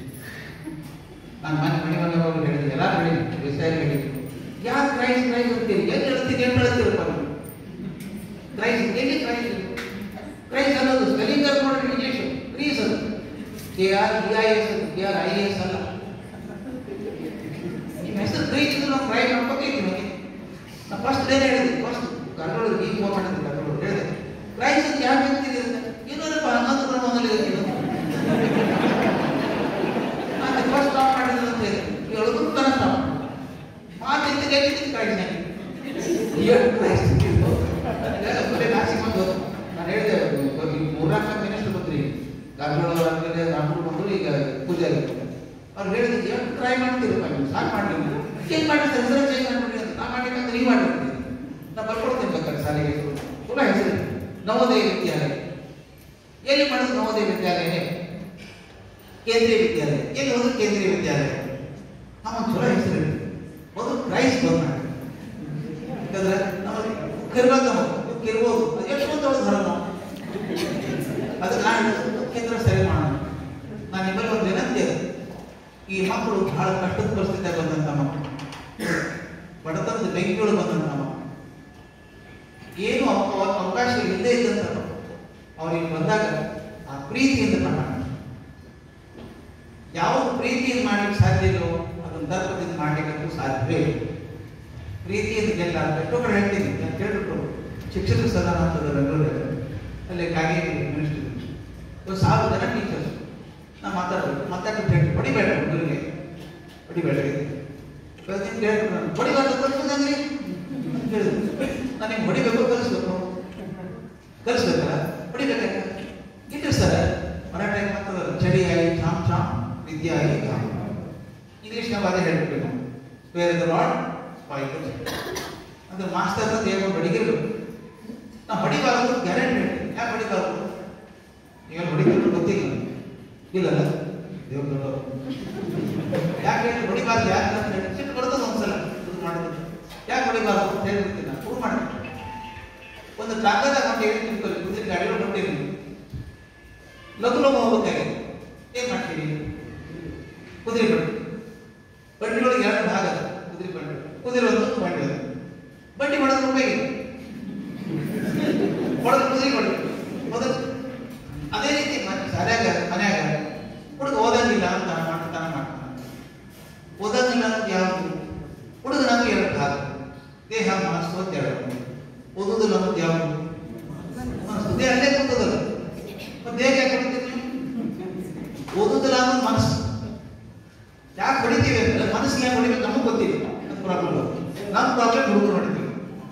Speaker 1: ನಾನು ಮನೆ ಮನೆ ಮನೆ ಹೋಗಿ ಹೇಳಿದೆ ಎಲ್ಲ ಹೇಳಿದೆ ವಿಷಯ ಹೇಳಿದೆ ಯಾಕೆ ಕ್ರೈಸ್ ಕ್ರೈಸ್ ಅಂತೀರಿ ಎಲ್ಲಿ ಹೇಳ್ತೀನಿ ಏನು ಹೇಳ್ತೀರಪ್ಪ ನೀವು ಕ್ರೈಸ್ ಎಲ್ಲಿ ಕ್ರೈಸ್ ಕ್ರೈಸ್ ಅನ್ನೋದು ಸ್ಪೆಲ್ಲಿಂಗ್ ನೋಡ್ರಿ ಇಂಗ್ಲೀಷ್ ಕ್ರೀಸ್ ಅದು K R E I S K R I S ಅಲ್ಲ ನಿಮ್ಮ ಹೆಸರು ಕ್ರೈಸ್ ನಾವು ಟ್ರೈ ಮಾಡ್ಕೋತೀವಿ ನಮಗೆ ನಾ ಫಸ್ಟ್ ಡೇ ಹೇಳಿದೆ ಫಸ್ಟ್ ಕರ್ನಾಟಕ ಈಗ ಫೋನ್ ಮಾಡಿದ್ದೆ ಕರ್ನಾಟಕ ಹೇಳಿದೆ ಗಾಂಧಿಗಳು ಆದ್ಮೇಲೆ ರಾಮರು ಬಂದರು ಈಗ ಪೂಜಾರಿ ಅವ್ರು ಹೇಳಿದ್ರು ಎಷ್ಟು ಟ್ರೈ ಮಾಡ್ತೀರಪ್ಪ ನೀವು ಸಾಕು ಮಾಡಿ ಏನು ಮಾಡಿರ್ತಾರೆ ಹೆಸರು ಚೇಂಜ್ ಮಾಡ್ಬಿಡಿ ಅಂತ ನಾ ಮಾಡ್ಲಿಕ್ಕಂದ್ರೆ ನೀವು ಮಾಡಿರ್ತೀನಿ ನಾ ಬರ್ಕೊಡ್ತೀನಿ ಬೇಕಾದ್ರೆ ಶಾಲೆಗೆ ಹೆಸರು ಪುನಃ ಹೆಸರು ನವೋದಯ ವಿದ್ಯಾಲಯ ಎಲ್ಲಿ ಮಾಡಿದ್ರು ನವೋದಯ ವಿದ್ಯಾಲಯ ಕೇಂದ್ರೀಯ ವಿದ್ಯಾಲಯ ಎಲ್ಲಿ ಹೋದ್ರು ಕೇಂದ್ರೀಯ ವಿದ್ಯಾಲಯ ನಮ್ಮ ಚಲೋ ಹೆಸರು ಒಂದು ಪ್ರೈಸ್ ಬಂದ್ ಮಾಡಿ ಯಾಕಂದ್ರೆ ನಮ್ಮಲ್ಲಿ ಕಿರ್ಬೇಕು ನಾವು ಕಿರ್ಬೋದು ಅದು ಎಷ್ಟು ಮಂದಿ ಹೊಡೆದು ಹೊರ ನಾವು ಅದು ನಾನು ಕೇಂದ್ರ ಸರಿ ಮಾಡೋಣ ನಾನು ನಿಮ್ಮಲ್ಲಿ ಒಂದು ವಿನಂತಿ ಅದು. ಈ ಮಕ್ಕಳು ಬಹಳ ಕಷ್ಟದ ಪರಿಸ್ಥಿತಿಯಾಗ ಬಂದಂತ ಮಕ್ಕಳು ಬಡತನದ ಬೆಂಕಿಯೊಳಗೆ ಬಂದಂತ ಮಕ್ಕಳು ಏನು ಅವ- ಅವ- ಅವಕಾಶ ಇಲ್ಲದೆ ಇದ್ದಂತ ಮಕ್ಕಳು ಅವ್ರಿಗೆ ಬಂದಾಗ ಆ ಪ್ರೀತಿಯಿಂದ ಮಾಡೋಣ ಯಾವುದು ಪ್ರೀತಿಯಿಂದ ಮಾಡ್ಲಿಕ್ಕೆ ಸಾಧ್ಯ ಇಲ್ಲೋ ಅದನ್ನು ದರ್ಪದಿಂದ ಮಾಡ್ಲಿಕ್ಕಂತೂ ಸಾಧ್ಯವೇ ಇಲ್ಲ ಪ್ರೀತಿಯಿಂದ ಗೆಲ್ಲ ಎಷ್ಟೋ ಕಡೆ ಹೇಳ್ತೀನಿ ನಾನು ಕೇಳ್ಬಿಟ್ಟು ಶಿಕ್ಷಕರ ಸದನ ಅಂತದ ಬೆಂಗಳೂರಲ್ಲಿ ಅಲ್ಲಿ ಕಾಗೇರಿ ಮಿನಿಸ್ಟರ್ ಒಂದು ಸಾವಿರ ಜನ ಟೀಚರ್ಸ್ ನಾ ಮಾತಾಡ್ಬೇಕು ಮಾತಾಡ್ಬಿಟ್ಟು ಹೇಳಿ ಹೊಡಿಬೇಡ ಹುಡುಗರಿಗೆ ಹೊಡಿಬೇಡ ಪ್ರತಿದಿನ ಹೇಳ್ಬಿಟ್ಟು ನಾನು ಹೊಡಿಬಾರ್ದು ಕಲಿಸೋದಂಗ್ರಿ ಹೇಳಿದ್ರು ನಾನು ನಿಮ್ಗೆ ಹೊಡಿಬೇಕು ಕಲಿಸ್ಬೇಕು ಕಲಿಸ್ಬೇಕಲ್ಲ ಹೊಡಿಬೇಕಾಗ ಇದ್ರಿ ಸರ್ ಮರಾಠಿ ಮಾತಾಡೋದು ಚಡಿ ಆಯಿ ಚಾಮ್ ಚಾಮ್ ವಿದ್ಯಾ ಆಯಿ ಚಾಮ್ ಇಂಗ್ಲೀಷ್ನಾಗ ಅದೇ ಹೇಳ್ಬಿಟ್ಟು ಬೇರೆ ದ ಲಾಡ್ ಸ್ಪಾಯ್ಲ್ ಅಂದ್ರೆ ಮಾಸ್ಟರ್ ಅಂತ ಏನು ಹೊಡಿಗಿರ್ಬೇಕು ನಾ ಹೊಡಿಬಾರ್ದು ಗ್ಯಾರಂಟಿ ಹೇಳ್ತೀನಿ ಯಾಕೆ ಹೊಡಿಬಾರ್ದು ನೀವೇನು ಹೊಡಿಬೇಕು ಗೊತ್ತಿಲ್ಲ ಇಲ್ಲಲ್ಲ ದೇವ್ರ ದೊಡ್ಡವರು ಯಾಕೆ ಹೇಳಿ ಹೊಡಿಬಾರ್ದು ಯಾಕೆ ಅಂತ ಹೇಳಿ ಸಿಟ್ಟು ಬರ್ತದೆ ಒಂದ್ಸಲ ಇದು ಮಾಡೋದು ಯಾಕೆ ಹೊಡಿಬಾರ್ದು ಅಂತ ಹೇಳ್ಬಿಡ್ತೀನಿ ನಾನು ಪ್ರೂವ್ ಮಾಡ್ತೀನಿ ಒಂದು ಕಾಗದ ಕೊಂಡು ಹೇಳಿ ತಿಳ್ಕೊಳ್ಳಿ ಕುದುರೆ ಗಾಡಿ ಹೊಟ್ಟಿರಿ ಲಘು ಲಘು ಹೋಗ್ಬೇಕಾಗಿದೆ ಏನ್ ಮಾಡ್ತೀರಿ ಕುದುರೆ ಬಂಡಿ ಬಂಡಿಯೊಳಗೆ ಎರಡು ಭಾಗ ಅದ ಕುದುರೆ ಬಂಡಿ ಕುದುರೆ ಒಂದು ಬಂಡಿ ಅದು ಬಂಡಿ ಹೊಡೆದ್ರೆ ಉಪಯೋಗ ಹೊಡೆದ್ರೆ ಕುದುರೆ ಹೊಡೆದು ಮೊದಲು ಅದೇ ರೀತಿ ಸರಿಯಾಗ ಮನ್ಯಾಗ ಹುಡುಗ ಓದಂಗಿಲ್ಲ ಅಂತ ಮಾಡ್ತಾನ ಮಾಡ್ತಾನ ಓದಂಗಿಲ್ಲ ಅಂತ ಯಾವುದು ಹುಡುಗ ನಮ್ಗೆ ಎರಡು ಭಾಗ ದೇಹ ಮನಸ್ಸು ಅಂತ ಎರಡು ಓದುದಿಲ್ಲ ಅನ್ನೋದು ಯಾವುದು ಮನಸ್ಸು ದೇಹ ಅಲ್ಲೇ ಕೂತದಲ್ಲ ಮತ್ತೆ ದೇಹ ಯಾಕೆ ಹೊಡಿತೀವಿ ನೀವು ಓದುದಿಲ್ಲ ಅನ್ನೋದು ಮನಸ್ಸು ಯಾಕೆ ಹೊಡಿತೀವಿ ಅಂದ್ರೆ ಮನಸ್ಸಿಗೆ ಯಾಕೆ ಹೊಡಿಬೇಕು ನಮಗೆ ಗೊತ್ತಿಲ್ಲ ಅದು ಪ್ರಾಬ್ಲಮ್ ನಮ್ಮ ಪ್ರಾಬ್ಲಮ್ ಹುಡುಗರು ಹೊಡಿತೀವಿ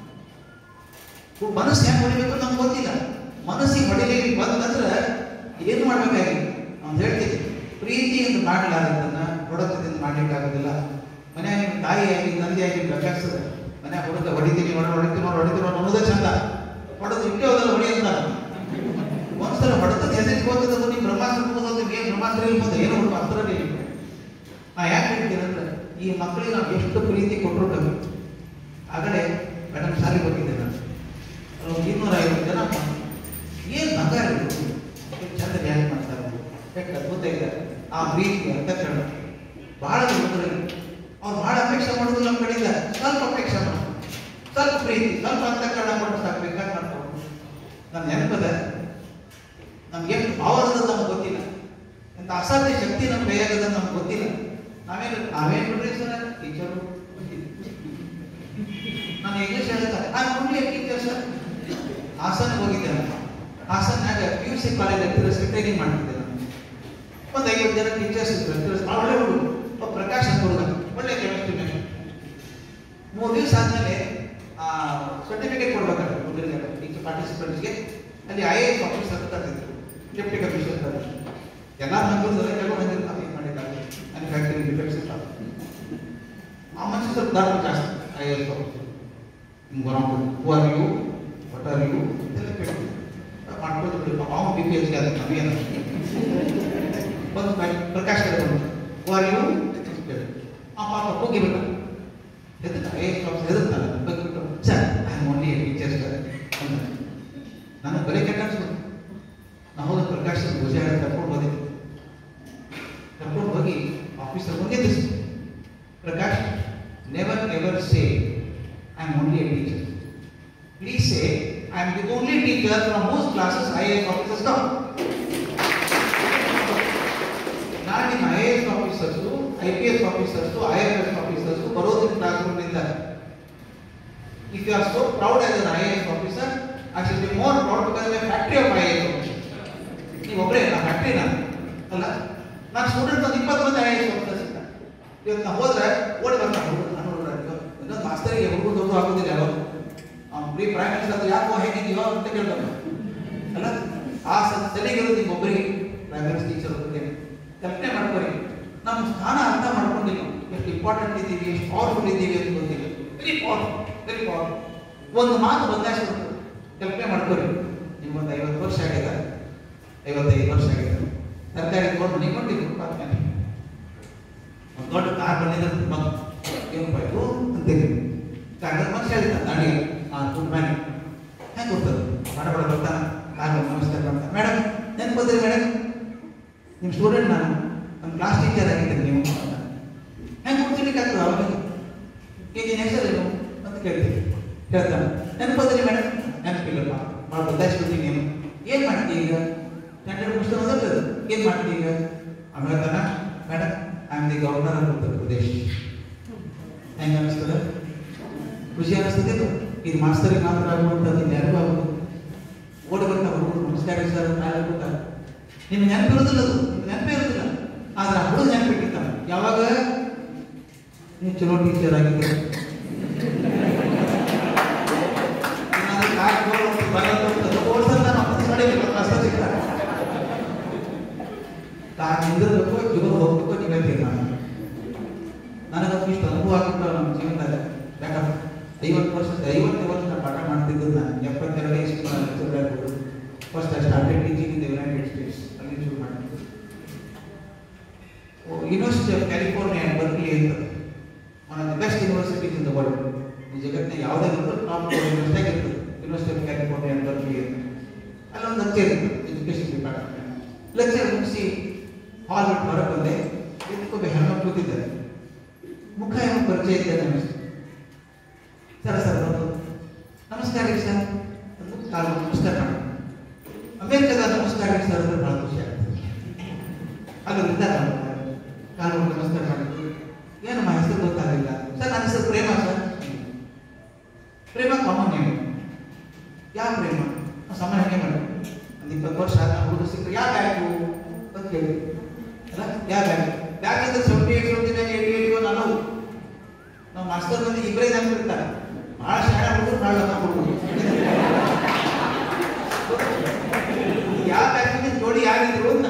Speaker 1: ಮನಸ್ಸು ಯಾಕೆ ಹೊಡಿಬೇಕು ನಮ್ಗೆ ಗೊತ್ತಿಲ್ಲ ಮನಸ್ಸಿಗೆ ಹೊಡಿಲಿಕ್ಕೆ ಬಂದಂದ್ರೆ ಏನು ಮಾಡ್ಬೇಕಾಗಿ ಅವ್ನು ಹೇಳ್ತೀನಿ ಪ್ರೀತಿಯಿಂದ ಮಾಡಲಾರದನ್ನ ಹೊಡೆತದಿಂದ ಮಾಡ್ಲಿಕ್ಕೆ ಆಗೋದಿಲ್ಲ ಮನ್ಯಾಗ ನಿಮ್ಮ ತಾಯಿಯಾಗಿ ತಂದೆಯಾಗಿ ಬೇಕಾಗ್ತದೆ ಮನ್ಯಾಗ ಹುಡುಗ ಹೊಡಿತೀನಿ ಹೊಡ ಹೊಡಿತೀನಿ ನೋಡಿ ಹೊಡಿತೀನಿ ಅನ್ನೋದೇ ಚಂದ ಹೊಡೆದು ಇಟ್ಟೆ ಹೋದಲ್ಲ ಹೊಡಿ ಅಂತ ಒಂದ್ಸಲ ಹೊಡೆತದ ಹೆಸರಿಗೆ ಹೋಗ್ತದ ನೀವು ಬ್ರಹ್ಮಾಸ್ತ್ರ ಹೋಗೋದು ಏನು ಬ್ರಹ್ಮಾಸ್ತ್ರ ಇಲ್ಲಿ ಬಂದ ಏನು ಹುಡುಗ ಅಸ್ತ್ರನೇ ಇಲ್ಲ ನಾ ಯಾಕೆ ಹೇಳ್ತೀನಿ ಅಂದ್ರೆ ಈ ಮಕ್ಕಳಿಗೆ ನಾವು ಎಷ್ಟು ಪ್ರೀತಿ ಕೊಟ್ಟರು ಕಮ್ಮಿ ಆಗಲೇ ಮೇಡಮ್ ಶಾಲೆಗೆ ಹೋಗಿದ್ದೆ ನಾನು ಒಂದು ಇನ್ನೂರ ಐವತ್ತು ಜನ ಏನು ಬಂಗಾರ ಇದು ಎಷ್ಟು ಚಂದ ಡ್ಯಾನ್ಸ್ ಮಾಡ್ತಾರೆ ಎಷ್ಟು ಅದ್ಭುತ ಇದೆ ಆ ಪ್ರೀತಿ ಅಂತಃಕರಣ ಬಹಳ ಮಕ್ಕಳಿಗೆ ಅವ್ರು ಬಹಳ ಅಪೇಕ್ಷೆ ಮಾಡೋದು ನಮ್ಮ ಕಡೆಯಿಂದ ಸ್ವಲ್ಪ ಅಪೇಕ್ಷೆ ಮಾಡೋದು ಸ್ವಲ್ಪ ಪ್ರೀತಿ ಸ್ವಲ್ಪ ಅಂತಃಕರಣ ಕೊಟ್ಟು ಸಾಕು ಬೇಕಾದ್ರೆ ಮಾಡ್ಕೊಂಡು ನನ್ನ ನೆನಪದ ನಮ್ಗೆ ಎಷ್ಟು ಭಾವ ಅದ ನಮ್ಗೆ ಗೊತ್ತಿಲ್ಲ ಎಂತ ಅಸಾಧ್ಯ ಶಕ್ತಿ ನಮ್ಮ ಕೈಯಾಗದ ನಮ್ಗೆ ಗೊತ್ತಿಲ್ಲ ನಾವೇನು ನಾವೇನು ಬಿಡ್ರಿ ಸರ್ ಟೀಚರು ನಾನು ಇಂಗ್ಲಿಷ್ ಹೇಳ್ತಾರೆ ಆ ನೋಡಿ ಟೀಚರ್ ಸರ್ ಹಾಸನ್ ಹೋಗಿದ್ದೆ ನಾನು ಹಾಸನ್ಯಾಗ ಪಿ ಯು ಸಿ ಕಾಲೇಜ್ ಹತ್ತಿರ ಟ್ರೈನಿಂಗ್ ಮಾಡ್ತಿದ್ದೆ ನಾನು ಒಂದು ಐವತ್ತು ಜನ ಟೀಚರ್ಸ್ ಇದ್ರು ಒಳ್ಳೆ ಹುಡುಗ ಒಬ್ಬ ಪ್ರಕಾಶ್ ಅಂತ ಹುಡುಗ ಒಳ್ಳೆ ಕೆಮಿಸ್ಟ್ರಿ ಮೇಲೆ ಮೂರು ದಿವಸ ಆದ್ಮೇಲೆ ಸರ್ಟಿಫಿಕೇಟ್ ಕೊಡ್ಬೇಕಲ್ಲ ಹುಡುಗರಿಗೆ ಟೀಚರ್ ಪಾರ್ಟಿಸಿಪೆಂಟ್ಸ್ಗೆ ಅಲ್ಲಿ ಐ ಎ ಎಸ್ ಆಫೀಸರ್ ತಂದಿದ್ರು ಡೆಪ್ಟಿ ಕಮಿಷನರ್ ಎಲ್ಲ ಹಂಗಿರ್ತದೆ ಕೆಲವು ಹಂಗಿರ್ತಾರೆ ಏನು ಮಾಡಿದ್ದಾರೆ ಮ್ಯಾನುಫ್ಯಾಕ್ಚರಿಂಗ್ ಡಿಫೆಕ್ಟ್ಸ್ ಇರ್ತಾವೆ ಆ ಮನುಷ್ಯ ಸ್ವಲ್ಪ ದಾರ ಜಾಸ್ತಿ ಐ ಎಸ್ ಆಫೀಸರ್ ಹಿಂಗೆ ಬರೋದು who are you what are you ಇದೆಲ್ಲ ಕೇಳಿ ಮಾಡ್ಕೊಂಡು ಬಿಡಿ ಪಾಪ ಅವ್ನು ಬಿ ಪಿ ಎಚ್ ಆದ ನಮಗೇನು ಬಂದು ಪ್ರಕಾಶ್ ಕಡೆ ಬಂದು ಹೂ ಆರ್ ಯು ಆ ಪಾಪ ಹೋಗಿಬಿಟ್ಟ ಎದುರ್ತ ಐ ಎಸ್ ಆಫೀಸರ್ ಎದುರ್ತಾನೆ ಬಂದ್ಬಿಟ್ಟು sir I am only teacher sir ನನಗೆ ಬರೀ ಕೆಟ್ಟ ಅನ್ಸ್ಬಿಟ್ಟು ನಾವು ಹೋದ ಪ್ರಕಾಶ್ ಭುಜ ಕರ್ಕೊಂಡು ಹೋದಿದ್ದೆ ಕರ್ಕೊಂಡು ಹೋಗಿ ಆಫೀಸರ್ ಮುಂದೆ ತಿಳಿಸಿ Prakash never ever say I am only a teacher please say I am the only teacher from whose classes I S officers come ನಾನು ನಿಮ್ಮ I A S officers I P S officers I F S officers ಬರೋದಿನ class ರೂಮ್ನಿಂದ if you are so proud as an I A S officer I should be more proud because I factory of I A S officer ನೀವು ಒಬ್ಬರೇ ನಾ factory ನಾನು ಅಲ್ಲ ನಾನು student ಒಂದು ಇಪ್ಪತ್ತು ಮಂದಿ ಐ ಎ ಎಸ್ ಆಫೀಸರ್ಸ್ ಇದ್ದಾರೆ ಇವತ್ತು ನಾವು ಹೋದ್ರೆ ಓಡಿ ಬರ್ತಾರೆ ಹುಡುಗರು ನಾನು ಹುಡುಗರು ಇನ್ನೊಂದು ಮಾಸ್ತರಿಗೆ ಹುಡುಗರು ದೊಡ್ಡ ಹಾಕೋದಿಲ್ಲ ಯಾವಾಗ ಅವ್ನು ಪ್ರೀ ಪ್ರೈಮ್ ಮಿನಿಸ್ಟರ್ ಯಾಕೋ ಹೇಗಿದೆಯೋ ಅಂತ ಕೇಳ್ಬೇಕು ಅಲ್ಲ ಆ ಸಲಿಗಿರೋದು ನಿಮ್ಮ ಒಬ್ಬರಿಗೆ ಪ್ರೈಮರಿ ಟೀಚರ್ ಹೋಗ್ತೇನೆ ಕಲ್ಪನೆ ಮಾಡ್ಕೊರಿ ನಮ್ಮ ಸ್ಥಾನ ಅರ್ಥ ಮಾಡ್ಕೊಂಡಿಲ್ಲ ಎಷ್ಟು ಇಂಪಾರ್ಟೆಂಟ್ ಇದ್ದೀವಿ ಎಷ್ಟು ಪವರ್ಫುಲ್ ಇದ್ದೀವಿ ಅಂತ ಗೊತ್ತಿಲ್ಲ ವೆರಿ ಪವರ್ಫುಲ್ ವೆರಿ ಪವರ್ಫುಲ್ ಒಂದು ಮಾತು ಬದಲಾಯಿಸ್ಬಿಡ್ತು ಕಲ್ಪನೆ ಮಾಡ್ಕೊರಿ ನಿಮ್ಗೊಂದು ಐವತ್ತು ವರ್ಷ ಆಗಿದೆ ಐವತ್ತೈದು ವರ್ಷ ಆಗಿದೆ ಸರ್ಕಾರಿ ತಗೊಂಡು ನಿಂಕೊಂಡಿದ್ರು ಆದ್ಮೇಲೆ ಒಂದು ದೊಡ್ಡ ಕಾರ್ ಬಂದಿದ್ರೆ ಬಂದು ಏನು ಬೇಕು ಅಂತೇಳಿ ಕಾಗದ ಮನುಷ್ಯ ಹೇಳ್ತಾನೆ ದಾಡಿ ಆ ದುಡ್ಡು ಮ್ಯಾನೆ ಹೆಂಗೆ ಗೊತ್ತದು ಬಡ ಬಡ ಬರ್ತಾನೆ ಕಾರ್ ನಮಸ್ಕಾರ ಮಾಡ್ತಾನೆ ಮೇಡಮ್ ನೆನ್ಪದ್ರಿ ಮೇಡಮ್ ನಿಮ್ಮ ಸ್ಟೂಡೆಂಟ್ ನಾನು ನಮ್ಮ ಕ್ಲಾಸ್ ಟೀಚರ್ ಆಗಿದ್ದೀನಿ ನೀವು ಹೆಂಗೆ ಗೊತ್ತಿರ್ಲಿಕ್ಕೆ ಆಗ್ತದೆ ಅವಾಗ ಈಗ ನಿನ್ನ ಹೆಸರೇನು ಅಂತ ಕೇಳ್ತೀವಿ ಹೇಳ್ತಾನೆ ನೆನಪದ್ರಿ ಮೇಡಮ್ ನೆನಪಿಲ್ಲಪ್ಪ ಭಾಳ ಬದಲಾಯಿಸ್ಬಿಡ್ತೀನಿ ನೀನು ಏನು ಮಾಡ್ತೀವಿ ಈಗ ಸ್ಟ್ಯಾಂಡರ್ಡ್ ಮುಗಿಸ್ತಾ ಬಂದದ್ದು ಏನು ಮಾಡ್ತೀವಿ ಈಗ ಆಮೇಲೆ ತಾನ madam I am the governor of Uttar Pradesh ಹೆಂಗೆ ಅನಿಸ್ತದೆ ಖುಷಿ ಅನಿಸ್ತದೆ ಇದು ಇದು ಮಾಸ್ತರಿಗೆ ಮಾತ್ರ ಆಗುವಂಥದ್ದು ಇದು ಯಾರಿಗೂ ಆಗೋದು ಓಡಿ ಬರ್ತಾ ಹುಡುಗರು ನಮಸ್ಕಾರ ಸರ್ ನಾಳೆ ಬರ್ತಾರೆ ನಿಮ್ಗೆ ನೆನಪಿರೋದಿಲ್ಲ ಅದು ನಿಮ್ಗೆ ನೆನಪೇ ಇರೋದಿಲ್ಲ ಆದ್ರೆ ಆ ಹುಡುಗ ನೆನಪಿಟ್ಟಿರ್ತಾನೆ ಯಾವಾಗ ನೀವು ಚಲೋ ಟೀಚರ್ ಆಗಿದ್ದೆ ಏನಾದ್ರೂ ಕಾರ್ ತಗೊಂಡು ಬರೋದು ಅಂತ ಓಡ್ಸಲ್ಲ ನಾನು ವಾಪಸ್ ಮಾಡಿಲ್ಲ ಕಷ್ಟ ಸಿಗ್ತಾರೆ ಕಾರ್ ನಿಂದಿರ್ಬೇಕು ಜೀವನ ಹೋಗ್ಬೇಕು ನೀವೇ ತೀರ್ಮಾನ ನನಗಂತೂ ಇಷ್ಟು ಅನುಭವ ಆಗಿಬಿಟ್ಟು ನಮ್ಮ ಜೀವನದಾಗ ಯಾಕಂದ್ರೆ ಐವತ್ತು ವರ್ಷ ಐವತ್ತು ವರ್ಷ ನಾನು ಪಾಠ ಮಾಡ್ತಿದ್ದು ನಾನು ಎಪ್ಪತ್ತೆರಡು ಇಸ್ಕೊಂಡು first I started teaching in the United States ಅಲ್ಲಿ ಶುರು ಮಾಡಿದ್ದು university of California and Berkeley ಅಂತ one of the best universities in the world ಈ ಜಗತ್ತಿನ ಯಾವುದೇ ಒಂದು ಟಾಪ್ ಯೂನಿವರ್ಸಿಟಿ ಆಗಿರ್ತದೆ university of California and Berkeley ಅಂತ ಅಲ್ಲೊಂದು ಲೆಕ್ಚರ್ ಇರ್ತದೆ ಎಜುಕೇಶನ್ ಡಿಪಾರ್ಟ್ಮೆಂಟ್ ಲೆಕ್ಚರ್ ಮುಗಿಸಿ ಹಾಲ್ ಬಿಟ್ಟು ಹೊರಗೆ ಬಂದೆ ಇದಕ್ಕೊಬ್ಬ ಹೆಣ್ಮಕ್ಳು ಕೂತಿದ್ದಾರೆ ಮುಖ ಏನೋ ಪರಿಚಯ ಇದೆ ನಮಸ್ತೆ ಸರ್ ಸರ್ ಬಂದು ನಮಸ್ಕಾರ ರೀ ಸರ್ ಅಂದು ಕಾಲು ನಮಸ್ಕಾರ ಮಾಡಿ ಅಮೇರಿಕದ ನಮಸ್ಕಾರ ರೀ ಸರ್ ಅಂದ್ರೆ ಭಾಳ ಖುಷಿ ಆಗ್ತದೆ ಅಲ್ಲಿ ಇದ್ದಾರೆ ಕಾಲು ನಮಸ್ಕಾರ ಮಾಡಿದ್ರು ಏನು ನಮ್ಮ ಹೆಸರು ಗೊತ್ತಾಗಲಿಲ್ಲ ಸರ್ ನನ್ನ ಹೆಸರು Prema sir Prema common name ಯಾವ ಪ್ರೇಮ ನಾವು ಸಮ ಹೆಂಗೆ ಮಾಡಿ ಒಂದು ಇಪ್ಪತ್ತು ವರ್ಷ ಆದ ಹುಡುಗ ಸಿಕ್ಕರು ಯಾವ ಬ್ಯಾಂಕು ಅಂತ ಕೇಳಿ ಅಲ್ಲ ಯಾವ ಬ್ಯಾಂಕ್ ಬ್ಯಾಂಕ್ ಅಂದ್ರೆ seventy eight seventy nine eighty eighty one ಅನ್ನೋದು ನಾವು ಮಾಸ್ತರ್ ಮಂದಿ ಇಬ್ಬರೇ ನೆನಪಿರ್ತಾರೆ ಭಾಳ ಶಾಣೆ ಹುಡುಗರು ಭಾಳ ಲಗ್ನ ಹುಡುಗರು ಯಾವ ಬ್ಯಾಂಕಿನ ಜೋಡಿ ಯಾರಿದ್ರು ಅಂತ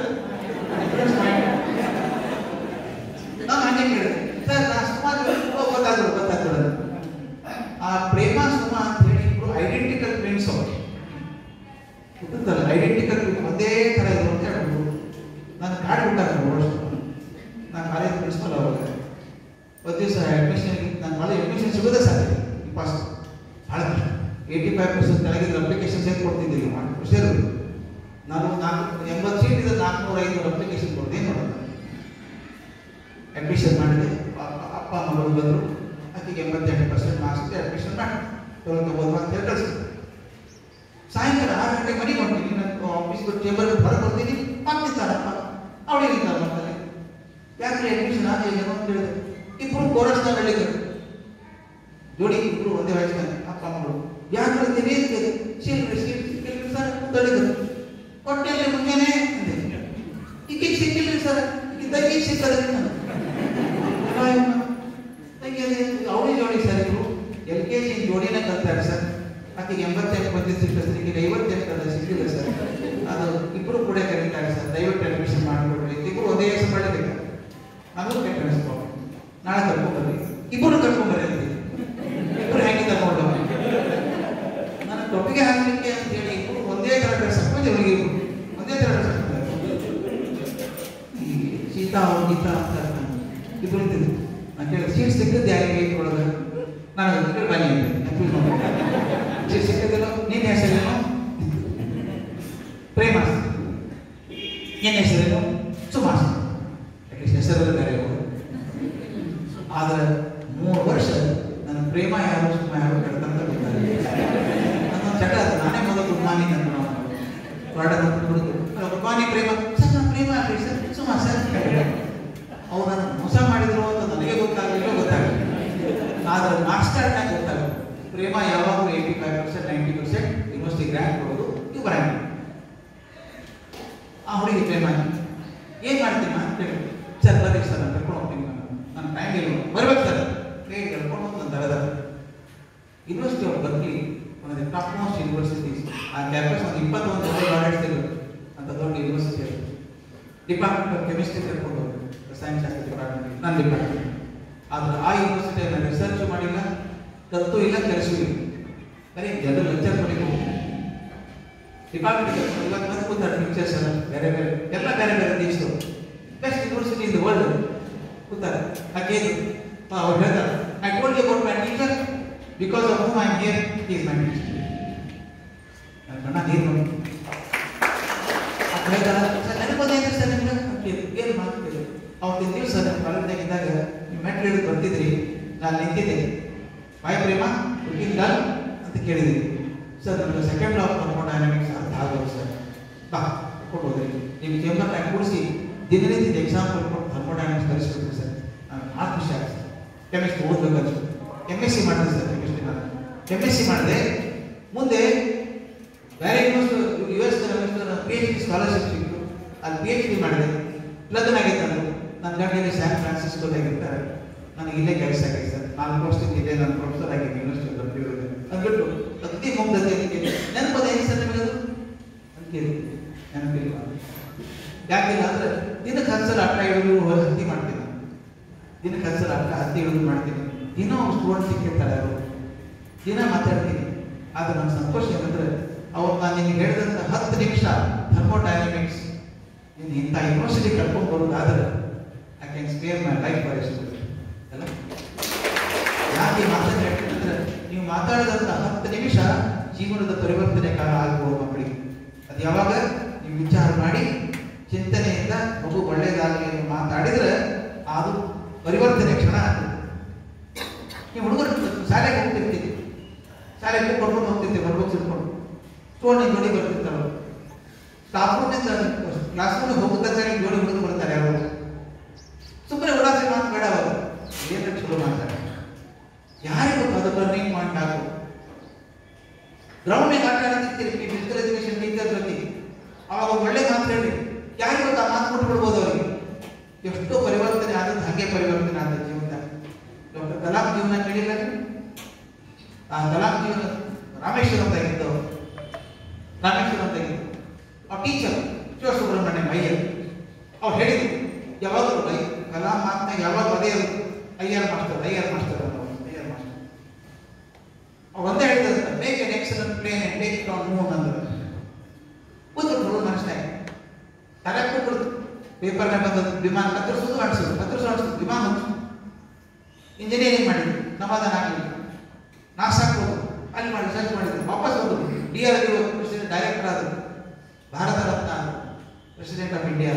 Speaker 1: ನಾನು ಹಂಗೆ ಕೇಳಿದೆ ಸರ್ ನಾ ಸುಮಾರು ಗೊತ್ತಾದ್ರು ಗೊತ್ತಾದ್ರು ಆ ಪ್ರೇಮ ಸುಮ ಅಂತ ಹೇಳಿ ಇಬ್ರು ಐಡೆಂಟಿಕಲ್ ಫ್ರೆಂಡ್ಸ್ ಅವರು ಗೊತ್ತಲ್ಲ ಐಡೆಂಟಿಕಲ್ ಒಂದೇ ಥರ ಇದ್ರು ಅಂತ ಹೇಳ್ಬೋದು ನಾನು ಕಾಡ್ ಬಿಟ್ಟಾಗ ವರ್ಷ ನಾನು ಕಾಲೇಜ್ ಪ್ರಿನ್ಸಿಪಲ್ ಅವಾಗ ಒಂದು ದಿವಸ ಅಡ್ಮಿಷನ್ ನಾನು ಕಾಲೇಜ್ ಅಡ್ಮಿಷನ್ ಸಿಗೋದೇ ಸಾಧ್ಯ ಈ ಪಾಸ್ ಭಾಳ ಕಷ್ಟ ಏಯ್ಟಿ ಫೈವ್ ಪರ್ಸೆಂಟ್ ಕೆಳಗಿದ್ರೆ ಅಪ್ಲಿಕೇಶನ್ ಸೇರಿ ಕೊಡ್ತಿದ್ದಿಲ್ಲ ಮಾಡಿ ಖುಷಿಯರು ನಾನು ನಾಲ್ಕು ಎಂಬತ್ತು ಸೀಟ್ ಇದೆ ನಾಲ್ಕುನೂರ ಐನೂರು ಅಪ್ಲಿಕೇಶನ್ ಕೊಡ್ತೀನಿ ನೋಡೋಣ ಅಡ್ಮಿಷನ್ ಮಾಡಿದೆ ಅಪ್ಪ ಅಪ್ಪ ಮಗಳು ಬಂದರು ಆಕೆಗೆ ಎಂಬತ್ತೆಂಟು ಪರ್ಸೆಂಟ್ ಮಾರ್ಕ್ಸ್ ಅಡ್ಮಿಷನ್ ಮಾಡಿ ತೊಗೊಂಡು ಹೋದ್ವಾ ಅಂತ ಹೇಳಿ ಕಳಿಸ್ತೀನಿ ಸಾಯಂಕಾಲ ಆರು ಗಂಟೆಗೆ ಮನೆಗೆ ಹೊಂಟೀನಿ ನಾನು ಆಫೀಸ್ ಬಿಟ್ಟು ಚೇಂಬರ್ ಹೊರಗೆ ಬರ್ತೀನಿ ಆಗ್ತಿದ್ದಾರಪ್ಪ ಅವಳಿಗೆ ಇದ್ದಾರೆ ಮಕ್ಕಳೇ ಯಾಕೆ ಅಡ್ಮಿಷನ್ ಆದ ಏನೋ ಅಂತ ಹೇಳಿದೆ ಇಬ್ಬರು ಕೋರಸ್ನ ಹೇಳಿದ್ರು ಜೋಡಿ ಇಬ್ರು ಒಂದೇ ವಯಸ್ಸಿನ ಅಪ್ಪ ಮಗಳು ಯಾಕೆ ಹೇಳ್ತೀವಿ ಅಂತ ಸೀಲ್ರಿ ಸೀಟ್ ಸಿಕ್ಕಿಲ್ರಿ ಸರ್ ತಳಿದ್ರು ಹೊಟ್ಟೆಯಲ್ಲಿ ಮುಂಜಾನೆ ಅಂದೆ ಈಕೆಗೆ ಸಿಕ್ಕಿಲ್ರಿ ಸರ್ ಇದ್ದಕ್ಕೆ ಸಿಕ್ಕದ್ರಿ ನಾನು ಅವಳಿ ಜೋಡಿ ಸರ್ ಇವರು ಎಲ್ ಕೆ ಜಿ ಜೋಡಿನ ಕಲ್ತಾರೆ ಸರ್ ಆಕೆಗೆ ಎಂಬತ್ತೆಂಟು ಬಂದಿದ್ದು ಸಿಕ್ಕ ಸಿಕ್ಕಿಲ್ಲ ಐವತ್ತೆಂಟು ಅದ ಸಿಕ್ಕಿಲ್ಲ ಸರ್ ಅದು ಇಬ್ಬರು ಕೂಡ ಕರೀತಾರೆ ಸರ್ ದಯವಿಟ್ಟು ಅಡ್ಮಿಷನ್ ಮಾಡಿಕೊಡ್ರಿ ಇಬ್ಬರು ಒಂದೇ ಹೆಸರು ಮಾಡಬೇಕು ನಮಗೂ ಕೆಟ್ಟ ಅನಿಸ್ಕೊಂಡು ನಾಳೆ ಕರ್ಕೊಂಡ್ಬರ್ರಿ ಇಬ್ಬರು ಕರ್ಕೊಂಡ್ಬರ್ರಿ ಅಂತ ಇಬ್ಬರು ಹೆಂಗೆ ತಗೊಂಡು ನನ್ನ ಟೊಪ್ಪಿಗೆ ಹಾಕಲಿಕ್ಕೆ ಅಂತ ಹೇಳಿ ಇಬ್ಬರು ಒಂದೇ ಥರ ಡ್ರೆಸ್ ಹಾಕೊಂಡು ಇವರಿಗೆ ಇಬ್ರು ಒಂದೇ ಥರ ಡ್ರೆಸ್ ಹಾಕ್ತಾರೆ ಈ ಸೀತಾ ಅವ್ರು ಗೀತಾ ಅಂತ ಇಬ್ಬರು ಇದ್ದಿದ್ದು ನಾನು ಕೇಳಿದೆ ಸೀಟ್ ಸಿಕ್ಕಿದ್ದು ಯಾರಿಗೆ ಒಳಗೆ ನಾನು ಅದಕ್ಕೆ ಬನ್ನಿ ಅಂತ ಸೀಟ್ ಸಿಕ್ಕಿದ್ದಿಲ್ಲ ನಿನ್ನ ಹೆಸರೇನು ಪ್ರೇಮ ನಿನ್ನ ಹೆಸರೇನು ಸುಮಾಸ್ ಅಟ್ಲೀಸ್ಟ್ ಹೆಸರಲ್ಲಿ ಬೇರೆ ಅವರು ಆದ್ರೆ ಮೂರು ವರ್ಷ ನನ್ನ ಪ್ರೇಮ ಯಾರು ಸುಮ್ಮ ಯಾರು ಕೆಡ್ತಂತ ಗೊತ್ತಾಗಲಿಲ್ಲ ನನ್ನೊಂದು ಚಟ ಅದು ನಾನೇ ಮೊದಲು ಗುಡ್ ಮಾರ್ನಿಂಗ್ ಅಂತ ನಾವು ಹೊರಡ ಹುಡುಗರು ಗುಡ್ ಮಾರ್ನಿಂಗ್ ಪ್ರೇಮ ಸರ್ ನಾನು ಪ್ರೇಮ ಅಲ್ರಿ ಸರ್ ಸುಮ್ಮ ಸರ್ ಅವ್ರು ನನ್ನ ಮೋಸ ಮಾಡಿದ್ರು ಅಂತ ನನಗೆ ಗೊತ್ತಾಗಲಿಲ್ಲ ಗೊತ್ತಾಗಲಿಲ್ಲ ಆದ್ರೆ ಮಾಸ್ಟರ್ನಾಗ ಗೊತ್ತಾಗಲ್ಲ ಪ್ರೇಮ ಯಾವಾಗಲೂ eighty five percent ninety percent university grant ಕೊಡೋದು ಇವು ಬರಂಗಿಲ್ಲ ಆ ಹುಡುಗಿ ಪ್ರೇಮ ಏನು ಮಾಡ್ತೀನಿ ಅಂತ ಕೇಳಿ ಸರ್ ಬರ್ರಿ ಸರ್ ನಾನು ಕರ್ಕೊಂಡು ಹೋಗ್ತೀನಿ ನಾನು ನನ್ನ ಟೈಮ್ ಇಲ್ಲ ಬರ್ಬೇಕು ಸರ್ ಟ್ರೈನ್ ಕರ್ಕೊಂಡು ಹೋಗಿ ನಾನು ತಗದ university of Berkeley one of the top most universities ಆ ಕ್ಯಾಂಪಸ್ ಒಂದು ಇಪ್ಪತ್ತೊಂದು ಒಳ್ಳೆ ಮಾಡಿಸ್ತಿದ್ರು ಅಂತ ದೊಡ್ಡ ಯೂನಿವರ್ಸಿಟಿ ಅದು ಡಿಪಾರ್ಟ್ಮೆಂಟ್ ಆಫ್ ಕೆಮಿಸ್ಟ್ರಿ ಕರ್ಕೊಂಡು ಹೋದ್ರು ರಸಾಯನಶಾಸ್ತ್ರ ಡಿಪಾರ್ಟ್ಮೆಂಟ್ ನನ್ನ ಡಿಪಾರ್ಟ್ಮೆಂಟ್ ಆದ್ರೆ ಆ ಯೂನಿವರ್ಸಿಟಿಯನ್ನು ರಿಸರ್ಚ್ ಮಾಡಿಲ್ಲ ಕಲ್ತು ಇಲ್ಲ ಕೆಲಸವೂ ಇಲ್ಲ ಬರೀ ಜನರಲ್ ಲೆಕ್ಚರ್ ಮಾಡಿದ್ರು ಡಿಪಾರ್ಟ್ಮೆಂಟ್ ಎಲ್ಲ ಬಂದು ಕೂತಾರೆ ಟೀಚರ್ಸ್ ಎಲ್ಲ ಬೇರೆ ಬೇರೆ ಎಲ್ಲ ಬೇರೆ ಬೇರೆ ದೇಶದವರು best university in the world ಕೂತಾರೆ ಹಾಗೇನು ಅವ್ರು ಹೇಳ್ತಾರೆ I told you about my teacher because of whom I here is my teacher ನನ್ನ ಕಣ್ಣ ನೀರು ನೋಡಿ ಅಂತ ಹೇಳ್ತಾರೆ ಸರ್ ನೆನಪದೇನ್ರಿ ಸರ್ ನಿಮ್ಗೆ ಅಂತ ಕೇಳಿದ್ರು. ಏನು ಮಾತು ಕೇಳಿದ್ರು ಅವತ್ತಿನ ದಿವಸ ನಮ್ಮ ಕಾಲೇಜ್ನಾಗ ಇದ್ದಾಗ ನೀವು ಮೆಟ್ಲು ಹಿಡಿದು ಬರ್ತಿದ್ರಿ ನಾನು ನಿಂತಿದ್ದೆ ಬಾಯ್ ಪ್ರೇಮ ಕುಕಿಂಗ್ ಡನ್ ಅಂತ ಕೇಳಿದ್ರಿ ಸರ್ ನಮಗೆ ಸೆಕೆಂಡ್ ಲಾ ಆಫ್ ಥರ್ಮೋಡೈನಮಿಕ್ಸ್ ಅರ್ಥ ಆಗೋದು ಸರ್ ಬಾ ಕರ್ಕೊಂಡು ಹೋದ್ರಿ ನಿಮ್ಮ ಚೇಂಬರ್ನಾಗ ಕೂಡಿಸಿ ದಿನನಿತ್ಯದ ಎಕ್ಸಾಮ್ ಕೊಟ್ಕೊಂಡು ಥರ್ಮೋಡೈನಮಿಕ್ಸ್ ಕಲಿಸ್ಬಿಟ್ರಿ ಸರ್ ನಾನು ನಾಲ್ಕು ಖುಷಿ ಆಗುತ್ತೆ ಸರ್ ಕೆಮಿಸ್ಟ್ರಿ ಓದ್ಬೇಕು ಅನ್ಸುತ್ತೆ ಎಮ್ ಎಸ್ ಸಿ ಮಾಡಿದೆ ಸರ್ ಕೆಮಿಸ್ಟ್ರಿ ನಾನು ಎಮ್ ಎಸ್ ಸಿ ಮಾಡಿದೆ ಮುಂದೆ ಬೇರೆ university U S P H D scholarship ಸಿಕ್ತು ಅಲ್ಲಿ ಪಿ ಎಚ್ ಡಿ ಮಾಡಿದೆ ಲಗ್ನ ಆಗೈತೆ ನಾನು ನನ್ನ ಗಂಟೆಯಲ್ಲಿ ಸ್ಯಾನ್ ಫ್ರಾನ್ಸಿಸ್ಕೋದಾಗ ಇರ್ತಾರೆ ನನಗೆ ಇಲ್ಲೇ ಕೆಲಸ ಆಗೈತೆ ಸರ್ ನಾಲ್ಕು ವರ್ಷದಿಂದ ಇಲ್ಲೇ ನಾನು ಪ್ರೊಫೆಸರ್ ಆಗಿದ್ದೀನಿ ಯೂನಿವರ್ಸಿಟಿ ಬೆಂಗಳೂರಲ್ಲಿ ಅಂದ್ಬಿಟ್ಟು ಅತಿ ಮುಗ್ಧತೆ ನೆನಪದ ಏನು ಸರ್ ನಿಮಗೆ ಅದು ಅಂತ ಕೇಳಿದ್ದೆ ನೆನಪಿಲ್ಲ ಯಾಕಿಲ್ಲ ಅಂದ್ರೆ ದಿನಕ್ಕೆ ಹತ್ತು ಸಲ ಅಟ್ಟ ಇಳಿದು ಹತ್ತಿ ಮಾಡ್ತೀನಿ ನಾನು ದಿನಕ್ಕೆ ಹತ್ತು ಸಲ ಅಟ್ಟ ಹತ್ತಿ ಇಳಿದು ಮಾಡ್ತೀನಿ ದಿನ ಒಬ್ಬ ಸ್ಟೂಡೆಂಟ್ ಸಿಕ್ಕಿರ್ತಾರೆ ಅವರು ದಿನ ಮಾತಾಡ್ತೀನಿ ಆದ್ರೆ ನನ್ನ ಸಂತೋಷ ಏನಂದ್ರೆ ಅವತ್ತು ನಾನು ನಿನಗೆ ಹೇಳಿದಂಥ ಹತ್ತು ನಿಮಿಷ ಥರ್ಮೋಡೈನಮಿಕ್ಸ್ ನೀನು ಇಂಥ ಯೂನಿವರ್ಸಿಟಿ ಕರ್ಕೊಂಡು ಬರೋದಾದ್ರೆ I can spare my life for ಅಲ್ಲ ಯಾಕೆ ಈ ಮಾತನ್ನು ಹೇಳ್ತೀನಿ ಅಂದ್ರೆ ನೀವು ಮಾತಾಡಿದಂಥ ಹತ್ತು ನಿಮಿಷ ಜೀವನದ ಪರಿವರ್ತನೆ ಕಾಲ ಆಗ್ಬೋದು ಮಕ್ಕಳಿಗೆ ಅದು ಯಾವಾಗ ನೀವು ವಿಚಾರ ಮಾಡಿ ಚಿಂತನೆಯಿಂದ ಮಗು ಒಳ್ಳೇದಾಗಲಿ ಅಂತ ಮಾತಾಡಿದ್ರೆ ಅದು ಪರಿವರ್ತನೆ ಕ್ಷಣ ಆಗ್ತದೆ ನೀವು ಹುಡುಗರು ಶಾಲೆಗೆ ಹೋಗ್ತಿರ್ತೀವಿ ಶಾಲೆಗೆ ಕರ್ಕೊಂಡು ಹೋಗ್ತಿರ್ತೀವಿ ಬರ್ಬೇಕು ತಿಳ್ಕೊಂಡು ಸ್ಟೂಡೆಂಟ್ ಜೋಡಿ ಬರ್ತಿರ್ತಾರೆ ಸ್ಟಾಫ್ ರೂಮಿಂದ ಕ್ಲಾಸ್ ರೂಮಿಗೆ ಹೋಗ್ಬೇಕಾದ್ರೆ ಜೋಡಿ ಹುಡುಗರು ಬರ್ತಾರೆ ಯಾರು ಸುಮ್ಮನೆ ಉಡಾಸೆ ಮಾತು ಬೇಡ ಅವರು ಏನು ಚಲೋ ಮಾಡ್ತಾರೆ ಯಾರಿಗೂ ಅದು ಲರ್ನಿಂಗ್ ಪಾಯಿಂಟ್ ಆಗು ಗ್ರೌಂಡ್ ಆಟ ಆಡ್ತಿರ್ತೀರಿ ಫಿಸಿಕಲ್ ಎಜುಕೇಶನ್ ಟೀಚರ್ ಜೊತೆ ಅವಾಗ ಒಂದ್ ಒಳ್ಳೆ ಮಾತು ಹೇಳಿ ಯಾರಿಗೆ ಗೊತ್ತಾ ಮಾತು ಕೊಟ್ಬಿಡ್ಬೋದು ಅವರಿಗೆ ಎಷ್ಟೋ ಪರಿವರ್ತನೆ ಆದದ್ದು ಹಾಗೆ ಪರಿವರ್ತನೆ ಆದ ಜೀವನದಾಗ ಡಾಕ್ಟರ್ ಕಲಾಂ ಜೀವನ ಕೇಳಿಲ್ಲ ನೀವು? ಆ ಕಲಾಂ ಜೀವನ ರಾಮೇಶ್ವರಂದಾಗಿದ್ದು ರಾಮೇಶ್ವರಂದಾಗಿದ್ದು ಆ ಟೀಚರ್ ಶಿವ ಸುಬ್ರಹ್ಮಣ್ಯ ಅಯ್ಯರ್ ಅವ್ರು ಹೇಳಿದ್ರು ಯಾವಾಗಲೂ ಬೈ ಕಲಾಂ ಮಾತನಾಗ ಯಾವಾಗ ಅದೇ ಅಯ್ಯರ್ ಮಾಸ್ಟರ್ ಅಯ್ಯರ್ ಮಾಸ್ಟರ್ ಅನ್ನೋರು ಅಯ್ಯರ್ ಮಾಸ್ಟರ್ ಅವ್ರು ಒಂದೇ ಹೇಳಿದಂತ make an excellent plane and take it on moon ಅಂದ್ರೆ ಕೂತ್ಬಿಟ್ರು ಮನಸ್ಸಿನಾಗ ತಲೆ ಕೂತ್ಬಿಡ್ತು ಪೇಪರ್ನಾಗ ಬಂದದ್ದು ವಿಮಾನ ಕತ್ತರಿಸೋದು ಅಣಿಸೋದು ಕತ್ತರಿಸೋದು ಅಣಿಸೋದು ವಿಮಾನ ಹೋಗ್ತು ಇಂಜಿನಿಯರಿಂಗ್ ಮಾಡಿದ್ರು ಸಮಾಧಾನ ಆಗಲಿಲ್ಲ ನಾಸಾಕ್ ಹೋದ್ರು ಅಲ್ಲಿ ಮಾಡಿ ರಿಸರ್ಚ್ ಮಾಡಿದ್ರು ವಾಪಸ್ ಹೋದ್ರು D R D president director ಆದರು Bharat Ratna president of India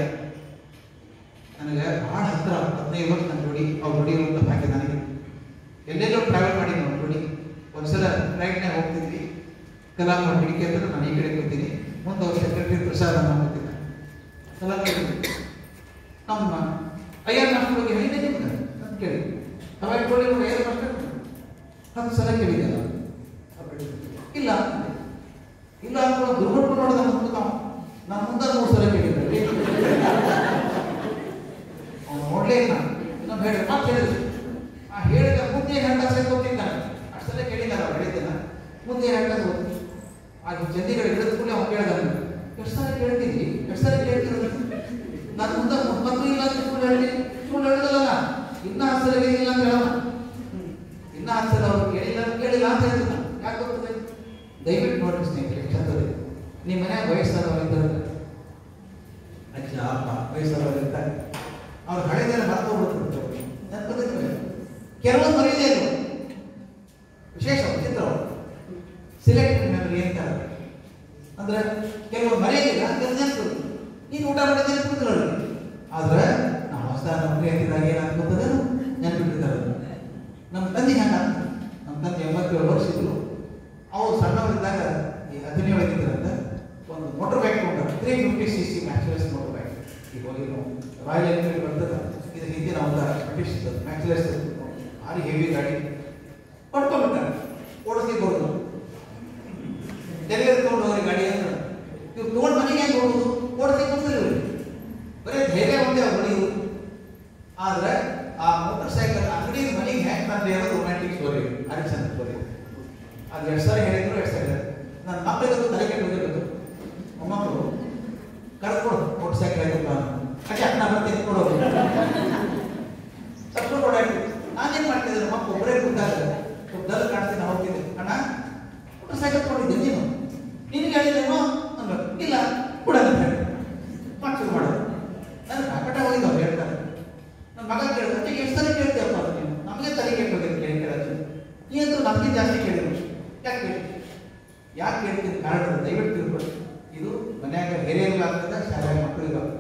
Speaker 1: ನನಗೆ ಭಾಳ ಹತ್ರ ಹದಿನೈದು ವರ್ಷ ನನ್ನ ಜೋಡಿ ಅವ್ರ ಜೋಡಿ ಇರುವಂಥ ಭಾಗ್ಯ ನನಗೆ ಎಲ್ಲೆಲ್ಲೋ ಟ್ರಾವೆಲ್ ಮಾಡಿ ನಾವು ಜೋಡಿ ಒಂದ್ಸಲ ಫ್ಲೈಟ್ನಾಗ ಹೋಗ್ತಿದ್ವಿ ಕಲಾಂ ಅವ್ರ ಹಿಡಿಕೆ ಹತ್ರ ನಾನು ಈ ಕಡೆ ಕೂತೀನಿ ಮುಂದೆ ಅವ್ರ ಸೆಕ್ರೆಟರಿ ಪ್ರಸಾದ್ ಅನ್ನೋ ಕೂತಿದ್ದೆ ಕಲಾಂ ಕೇಳಿದ್ರು ನಮ್ಮ ಅಯ್ಯರ್ ಮಾಸ್ಟರ್ ಬಗ್ಗೆ ಹೇಳಿದೆ ನಿಮ್ಗೆ ಅಂತ ಕೇಳಿ ಅವಾಗ ಕೋಳಿ ಅಯ್ಯರ್ ಮಾಸ್ಟರ್ ಹತ್ತು ಸಲ ಕೇಳಿದ್ದಲ್ಲ ಇಲ್ಲ ಅಂದೆ. ಇಲ್ಲ ಅಂತ ದುರ್ಘಟನೆ ನೋಡಿದ ಮುಂದೆ ನಾವು ನಾನು ಮುಂದೆ ಮೂರು ಸಲ ಕೇಳಿದ್ದೆ ಅವ್ನು ನೋಡ್ಲೇ ಇಲ್ಲ ಇನ್ನೊಬ್ಬ ಹೇಳಿದ್ರೆ ಮತ್ತೆ ಹೇಳಿದ್ರು ಆ ಹೇಳಿದ ಮುಂದೆ ಹೆಂಡ ಸರಿ ಗೊತ್ತಿದ್ದಾನೆ ಅಷ್ಟು ಸಲ ಕೇಳಿದಾರ ಅವ್ರು ಹೇಳಿದ್ದನ್ನ ಮುಂದೆ ಹೆಂಡ ಗೊತ್ತಿ ಆ ಚಂದಿಗಡೆ ಹಿಡಿದ ಕೂಡಲೇ ಅವ್ನು ಕೇಳಿದ ಎಷ್ಟು ಸಲ ಕೇಳ್ತೀನಿ ಎಷ್ಟು ಸಲ ಕೇಳ್ತಿರೋದು ನಾನು ಮುಂದೆ ಮತ್ತು ಇಲ್ಲ ಅಂತ ಸುಳ್ಳು ಹೇಳಿ ಸುಳ್ಳು ಹೇಳಿದಲ್ಲ ಇನ್ನ ಹತ್ತು ಸಲ ಹೇಳಿಲ್ಲ ಅಂತ ಹೇಳೋಣ ಇನ್ನ ಹತ್ತು ಸಲ ಅವ್ರು ಕೇಳಿಲ್ಲ ಕೇಳಿಲ್ಲ ಅಂತ ಹೇಳ್ತೀನಿ ಯಾಕೆ ಗೊತ್ತದೆ ದಯವಿಟ್ಟು ನೋಡಿ ಸ್ನೇಹಿತರೆ ಚಂದದೆ ನಿಮ್ಮ ಮನೆ ವಯಸ್ಸಾದವರಿದ್ದಾರೆ ಅಜ್ಜ ಅಪ್ಪ ವಯಸ್ಸಾದವರಿರ್ತಾರೆ ಅವ್ರು ಹಳೆದೆಲ್ಲ ಮರೆತು ಬಿಡ್ತಾರೆ ನೆನಪದಿಲ್ಲ ಕೆಲವೊಂದು ಮರೆಯದೇ ಇಲ್ಲ ವಿಶೇಷ ಚಿತ್ರ ಸಿಲೆಕ್ಟೆಡ್ ಮೆಮರಿ ಅಂತ ಅಂದ್ರೆ ಕೆಲವು ಮರೆಯಲಿಲ್ಲ ಕೆಲವು ನೆನಪು ನೀನು ಊಟ ಮಾಡಿದ ನೆನಪಿದ್ರು ಆದ್ರೆ ನಾವು ಹೊಸ ನೌಕರಿ ಹಾಕಿದಾಗ ಏನಾಗ್ತದೆ ಗೊತ್ತದ ನೆನಪಿಟ್ಟಿದ್ದಾರೆ ನಮ್ಮ ತಂದೆ ಹಂಗ ನಮ್ಮ ತಂದೆ ಎಂಬತ್ತೇಳು ವರ್ಷ ಇದ್ರು ಅವ್ರು ಸಣ್ಣವರಿದ್ದಾಗ ಈ ಹದಿನೇಳಗಿದ್ರಂತ ಒಂದು ಮೋಟರ್ ಬೈಕ್ ಕೊಂಡ್ರು three fifty C C Matchless motor bike ಈಗ ಹೋಗಿ ನಾವು ರಾಯಲ್ ಎನ್ಫೀಲ್ಡ್ ಬರ್ತದ ಇದು ಹಿಂದಿನ ಒಂದು ಬ್ರಿಟಿಷ್ ಮ್ಯಾಕ್ಸ್ಲೆಸ್ ಭಾರಿ ಹೆವಿ ಗಾಡಿ ಪಡ್ಕೊಂಡ್ಬಿಟ್ಟಾರೆ ಓಡಿಸಿ ಬರೋದು ಡೆಲಿವರಿ ತೊಗೊಂಡು ಹೋಗ್ರಿ ಗಾಡಿ ಅಂತ ಇವ್ರು ತೊಗೊಂಡು ಮನೆಗೆ ಹೆಂಗೆ ಹೋಗೋದು ಓಡಿಸಿ ಬಂದಿಲ್ಲ ಬರೀ ಧೈರ್ಯ ಒಂದೇ ಅವ್ರು ಹೊಡೆಯುವುದು ಆದ್ರೆ ಆ ಮೋಟರ್ ಸೈಕಲ್ ಅಂಗಡಿ ಮನೆಗೆ ಹ್ಯಾಂಗ್ ತಂದ್ರೆ ಅನ್ನೋದು ರೊಮ್ಯಾಂಟಿಕ್ ಸ್ಟೋರಿ ಹರಿಚಂದ್ರ ಸ್ಟೋರಿ ಅದು ಎರಡು ಸಲ ಹೇಳಿದ್ರು ಎರಡು ಸಲ ನನ್ನ ಮಕ್ಕಳಿಗೆ ತಲೆ ಕೆಟ್ಟು ಹೋಗಿರೋದು ಮೊಮ್ಮಕ್ಕಳು ಕರ್ಕೊಂಡು ಮೋಟರ್ ಸೈಕಲ್ ಆಯ್ತು ಇಲ್ಲ ಕೊಡಲ್ಲ ಅಂತ ಹೇಳಿ ಮತ್ತೆ ಶುರು ಮಾಡೋದು ನನ್ನ ಪ್ರಕಟ ಹೋಗಿದ್ದು ಅವ್ರು ಹೇಳ್ತಾರೆ ನನ್ನ ಮಗ ಕೇಳಿದ ಅಜ್ಜಿಗೆ ಎಷ್ಟು ಸಲ ಕೇಳ್ತೀಯಪ್ಪ ಅದು ನೀನು ನಮಗೆ ತಲೆ ಕೇಳ್ಬೇಕು ಕೇಳಿ ಕೇಳಜ್ಜಿ ನೀ ಅಂತೂ ನಮಗೆ ಜಾಸ್ತಿ ಕೇಳಿದ್ರು ಯಾಕೆ ಕೇಳಿ ಯಾಕೆ ಕೇಳ್ತೀನಿ ಕಾರಣ ದಯವಿಟ್ಟು ತಿಳ್ಕೊಳ್ಳಿ ಇದು ಮನ್ಯಾಗ ಹಿರಿಯರಿಗೂ ಆಗ್ತದೆ ಶಾಲೆಯ ಮಕ್ಕಳಿಗೂ ಆಗ್ತದೆ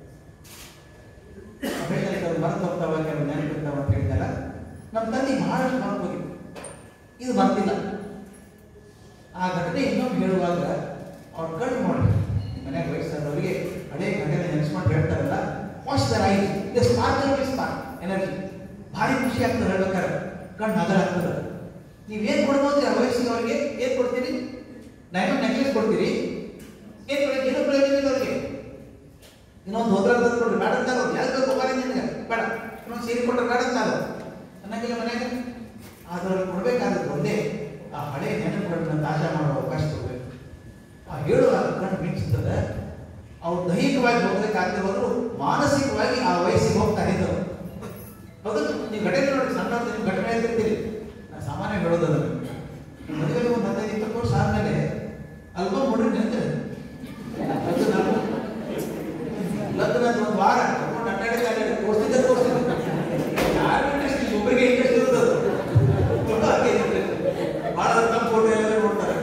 Speaker 1: ಹೇಳ್ತಾರೆ ಕೆಲವು ಮರೆತು ಹೋಗ್ತಾವ ಕೆಲವು ನೆನಪಿರ್ತಾವ ಅಂತ ಹೇಳ್ತಾರ ನಮ್ಮ ತಂದೆ ಬಹಳಷ್ಟು ಮರೆತು ಹೋಗಿದ್ದು ಇದು ಮರ್ತಿಲ್ಲ ಆ ಘಟನೆ ಇನ್ನೊಮ್ಮೆ ಹೇಳುವಾಗ ಅವ್ರ ಕಣ್ಣು ಮಾಡಿ ಮನ್ಯಾಗ ವಯಸ್ಸಾದವರಿಗೆ ಹಳೆ ಘಟನೆ ನೆನೆಸ್ಕೊಂಡು ಹೇಳ್ತಾರಲ್ಲ ವಾಶ್ ದರ್ ಐಸ್ ಇದು ಸ್ಪಾರ್ಕ್ ಸ್ಪಾರ್ಕ್ ಎನರ್ಜಿ ಭಾರಿ ಖುಷಿ ಆಗ್ತದೆ ಹೇಳ್ಬೇಕಾದ್ರೆ ಕಣ್ಣು ನಗರ ಆಗ್ತದೆ ನೀವೇನ್ ಕೊಡ್ಬೋದು ಆ ವಯಸ್ಸಿಗೆ ಅವ್ರಿಗೆ ಏನ್ ಕೊಡ್ತೀರಿ ಡೈಮಂಡ್ ನೆಕ್ಲೆಸ್ ಕೊಡ್ತೀರಿ ಏನ್ ಕೊಡ್ತೀರಿ ಏನೋ ಪ್ರಯೋಜನ ಇಲ್ಲ ಅವ್ರಿಗೆ ಇನ್ನೊಂದು ಹೋದ್ರ ಕೊಡ್ರಿ ಬೇಡ ಅಂತಾರ ಅವ್ರು ಯಾರು ಬೇಕು ಹೋಗಾರ ನಿನಗೆ ಬೇಡ ಇನ್ನೊಂದು ಸೀರೆ ಕೊಟ್ರೆ ಬೇಡ ಅಂತಾರ ಅನ್ನಂಗಿಲ್ಲ ಮನ್ಯಾಗ ಅದ್ರಲ್ಲಿ ಕೊಡ್ಬೇಕಾದದ್ದು ಒಂದೇ ಆ ಹಳೆ ನೆನಪುಗಳನ್ನ ತಾಜಾ ಮಾಡೋ ಅವಕಾಶ ಕೊಡ್ಬೇಕು ಆ ಹೇಳುವಾಗ ಕಣ್ಣು ಮಿಂಚುತ್ತದೆ ಅವ್ರು ದೈಹಿಕವಾಗಿ ಹೋಗ್ಲಿಕ್ಕೆ ಆಗದೆ ಹೋದ್ರು ಮಾನಸಿಕವಾಗಿ ಆ ವಯಸ್ಸಿಗೆ ಹೋಗ್ತಾ ಇದ್ದವು ಹೌದು ನೀವು ಘಟನೆ ನೋಡಿ ಸಣ್ಣ ನೀವು ಘಟನೆ ಹೇಳ್ತಿರ್ತೀರಿ ನಾನು ಸಾಮಾನ್ಯ ಹೇಳೋದು ಅದನ್ನು ನಿಮ್ಮ ಮದುವೆಗೆ ಒಂದು ಹದಿನೈದು ಇಪ್ಪತ್ತು ವರ್ಷ ಆದ್ಮೇಲೆ ಆಲ್ಬಮ್ ನೋಡ್ರಿ ನಿಂತರೆ ಅದು ನಾನು ಲಗ್ನದ ಒಂದು ವಾರ ಕರ್ಕೊಂಡು ಅಡ್ಡಾಡಿ ಅಡ್ಡಾಡಿ ತೋರಿಸಿದ್ದೆ ತೋರಿಸಿದ್ದೆ ಯಾರು ಇಂಟ್ರೆಸ್ಟ್ ಇಲ್ಲ ಒಬ್ಬರಿಗೆ ಇಂಟ್ರೆಸ್ಟ್ ಇರೋದು ಅದು ಫೋಟೋ ಹಾಕಿ ಭಾಳ ನಮ್ಮ ಫೋಟೋ ಎಲ್ಲ ನೋಡ್ತಾರೆ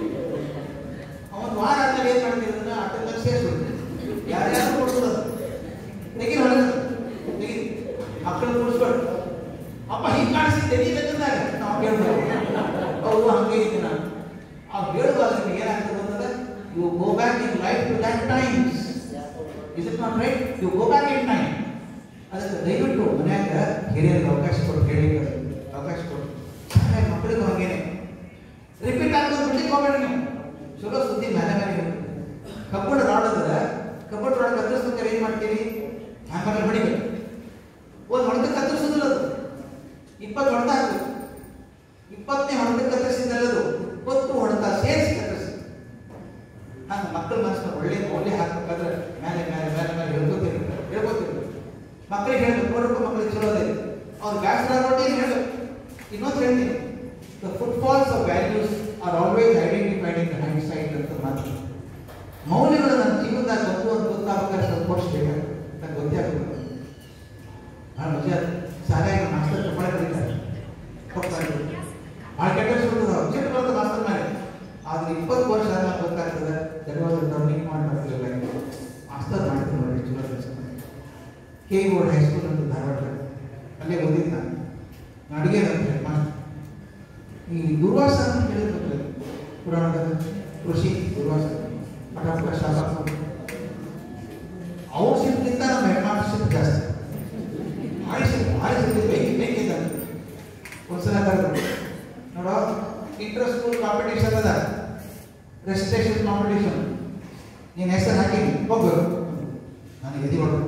Speaker 1: ಅವನು ವಾರ ಆದ್ಮೇಲೆ ಏನ್ ಮಾಡ್ತೀವಿ ಅದನ್ನ ಅಟೆಂಡನ್ಸ್ ಸೇರಿಸ್ಬಿಡ್ತೀವಿ ಯಾರ್ಯಾರು ಕೊಡ್ಸೋದು ಅದು ತೆಗಿ ಹೊರಗೆ ತೆಗಿ ಮಕ್ಕಳು ಕೂಡಿಸ್ಕೊಂಡು ಅಪ್ಪ ಹಿಂಗೆ ಕಾಣಿಸಿದ್ದೆ ನೀ ಬೇಕಂದಾಗ ನಾವು ಕೇಳ್ಬೋದು ಹೌದು ಹಂಗೆ ಇದ್ದೀನಿ ನಾನು ಅವ್ರು ಹೇಳುವಾಗ ನಿಮ್ಗೆ ಏನಾಗ್ತದೆ ಅಂತಂದ್ರೆ you go back in life to that times is it not right you go back in time ಅದಕ್ಕೆ ದಯವಿಟ್ಟು ಮನ್ಯಾಗ ಹಿರಿಯರಿಗೆ ಅವಕಾಶ ಕೊಟ್ಟು ಹೇಳಿಕ್ಕೆ ಅವಕಾಶ ಕೊಟ್ಟು ಶಾಲೆ ಮಕ್ಕಳಿಗೂ ಹಾಗೇನೆ ರಿಪೀಟ್ ಆಗ್ತದೆ ಬಿಡ್ಲಿಕ್ಕೆ ಹೋಗ್ಬೇಡಿ ನೀವು ಚಲೋ ಸುದ್ದಿ ಮೇಲೆ ಮೇಲೆ ಇರುತ್ತೆ ಕಬ್ಬಣ ರಾಡ್ ಅದ ಕಬ್ಬಣ ರಾಡ್ ಕತ್ತರಿಸ್ಬೇಕಾದ್ರೆ ಏನ್ ಮಾಡ್ತೀವಿ ಹ್ಯಾಂಗರ್ ಹೊಡಿಬೇಕು ಒಂದು ಹೊಡೆದ ಕತ್ತರಿಸೋದಿಲ್ಲ ಅದು ಇಪ್ಪತ್ತು ಹೊಡೆದ ಹಾಕ್ಬೇಕು ಇಪ್ಪತ್ತನೇ ಹೊಡೆದ ಕತ್ತರಿಸಿದಲ್ಲದು ಇಪ್ಪತ್ತು ಹೊಡೆತ ಸೇರಿಸಿ ಕತ್ತರಿಸಿ ಹಂಗೆ ಮಕ್ಕಳ ಮನಸ್ಸಿನ ಒಳ್ಳೆ ಮೌಲ್ಯ ಹಾಕ್ಬೇಕಾದ್ರೆ ಮೇಲೆ ಮೇಲೆ ಮೇಲೆ ಮೇಲೆ ಹೇಳ್ಕೊತಿರ್ಬೇಕು ಹೇಳ್ಕೊತಿರ್ಬೇಕು ಮಕ್ಕಳಿಗೆ ಹೇಳ್ಬೇಕು ನೋಡಪ್ಪ ಮಕ್ಕಳಿಗೆ ಚಲೋ ಅದೇ ಅವ್ರು ಬ್ಯಾಸರ ಆಗೋಟಿ ಹೇಳ್ಬೇಕು ಇನ್ನೊಂದು ಹೇಳ್ತೀನಿ the footfalls of values are always identified in hindsight ಅಂತ ಮಾತು ಮೌಲ್ಯಗಳು ನನ್ನ ಜೀವನದಾಗ ಬಂದು ಅಂತ ಗೊತ್ತಾಗಬೇಕಾದ್ರೆ ಸ್ವಲ್ಪ ವರ್ಷ ಬೇಕಾಗುತ್ತೆ ನಂಗೆ ಗೊತ್ತೇ ಆಗಬೇಕು ಭಾಳ ಮಜಾ ಶಾಲೆಯಾಗ ಮಾಸ್ತರ್ ಚಪ್ಪಾಳೆ ಕರೀತಾರೆ ಕೊಡ್ತಾರೆ ಭಾಳ ಕೆಟ್ಟ ಸುಳ್ಳು ಚಿಕ್ಕ ಬರ್ತದೆ ಮಾಸ್ತರ್ ಮೇಲೆ ಆದ್ರೆ ಇಪ್ಪತ್ತು ವರ್ಷ ಆದ್ಮೇಲೆ ಗೊತ್ತಾಗ್ತದೆ ಧನ್ಯವಾದ ಟರ್ನಿಂಗ್ ಮಾಡ್ತಿರಲಿಲ್ಲ ಮಾಸ್ತರ್ ಮಾಡ್ತೀನಿ ನೋಡಿ ಚಲೋ ಕೆಲಸ ಕೆ ಬೋರ್ಡ್ ಹೈಸ್ಕೂಲ್ ಅಂತ ಧಾರವಾಡ ಅಲ್ಲೇ ಓದಿದ್ದು ನಾನು ನಾನು ಅಡುಗೆ ಅಂತ ಮಾಸ್ಟರ್ ಈ ದುರ್ವಾಸ ಅಂತ ಕೇಳಿರ್ಬೇಕು ಪುರಾಣದ ಕೃಷಿ ದುರ್ವಾಸ ಪಟಾಪಟ ಶಾಸಕ ಅವ್ರ ಶಿಫ್ಟ್ಗಿಂತ ನಮ್ಮ ಹೆಡ್ ಮಾಸ್ಟರ್ ಶಿಫ್ಟ್ ಜಾಸ್ತಿ ಭಾರಿ ಶಿಫ್ಟ್ ಭಾರಿ ಶಿಫ್ಟ್ ಬೇಕಿ ಬೇಕಿದ್ದ ಒಂದ್ಸಲ ಕರೆದ್ರು ನೋಡೋ ಇಂಟರ್ ಸ್ಕೂಲ್ ಕಾಂಪಿಟೇಷನ್ ಅದ ರೆಸಿಸ್ಟ್ರೇಷನ್ ಕಾಂಪಿಟೇಷನ್ ನೀನು ಹೆಸರು ಹಾಕೀನಿ ಹೋಗ್ಬೇಕು ನನಗೆ ಎದಿ ಹೊಡೆದು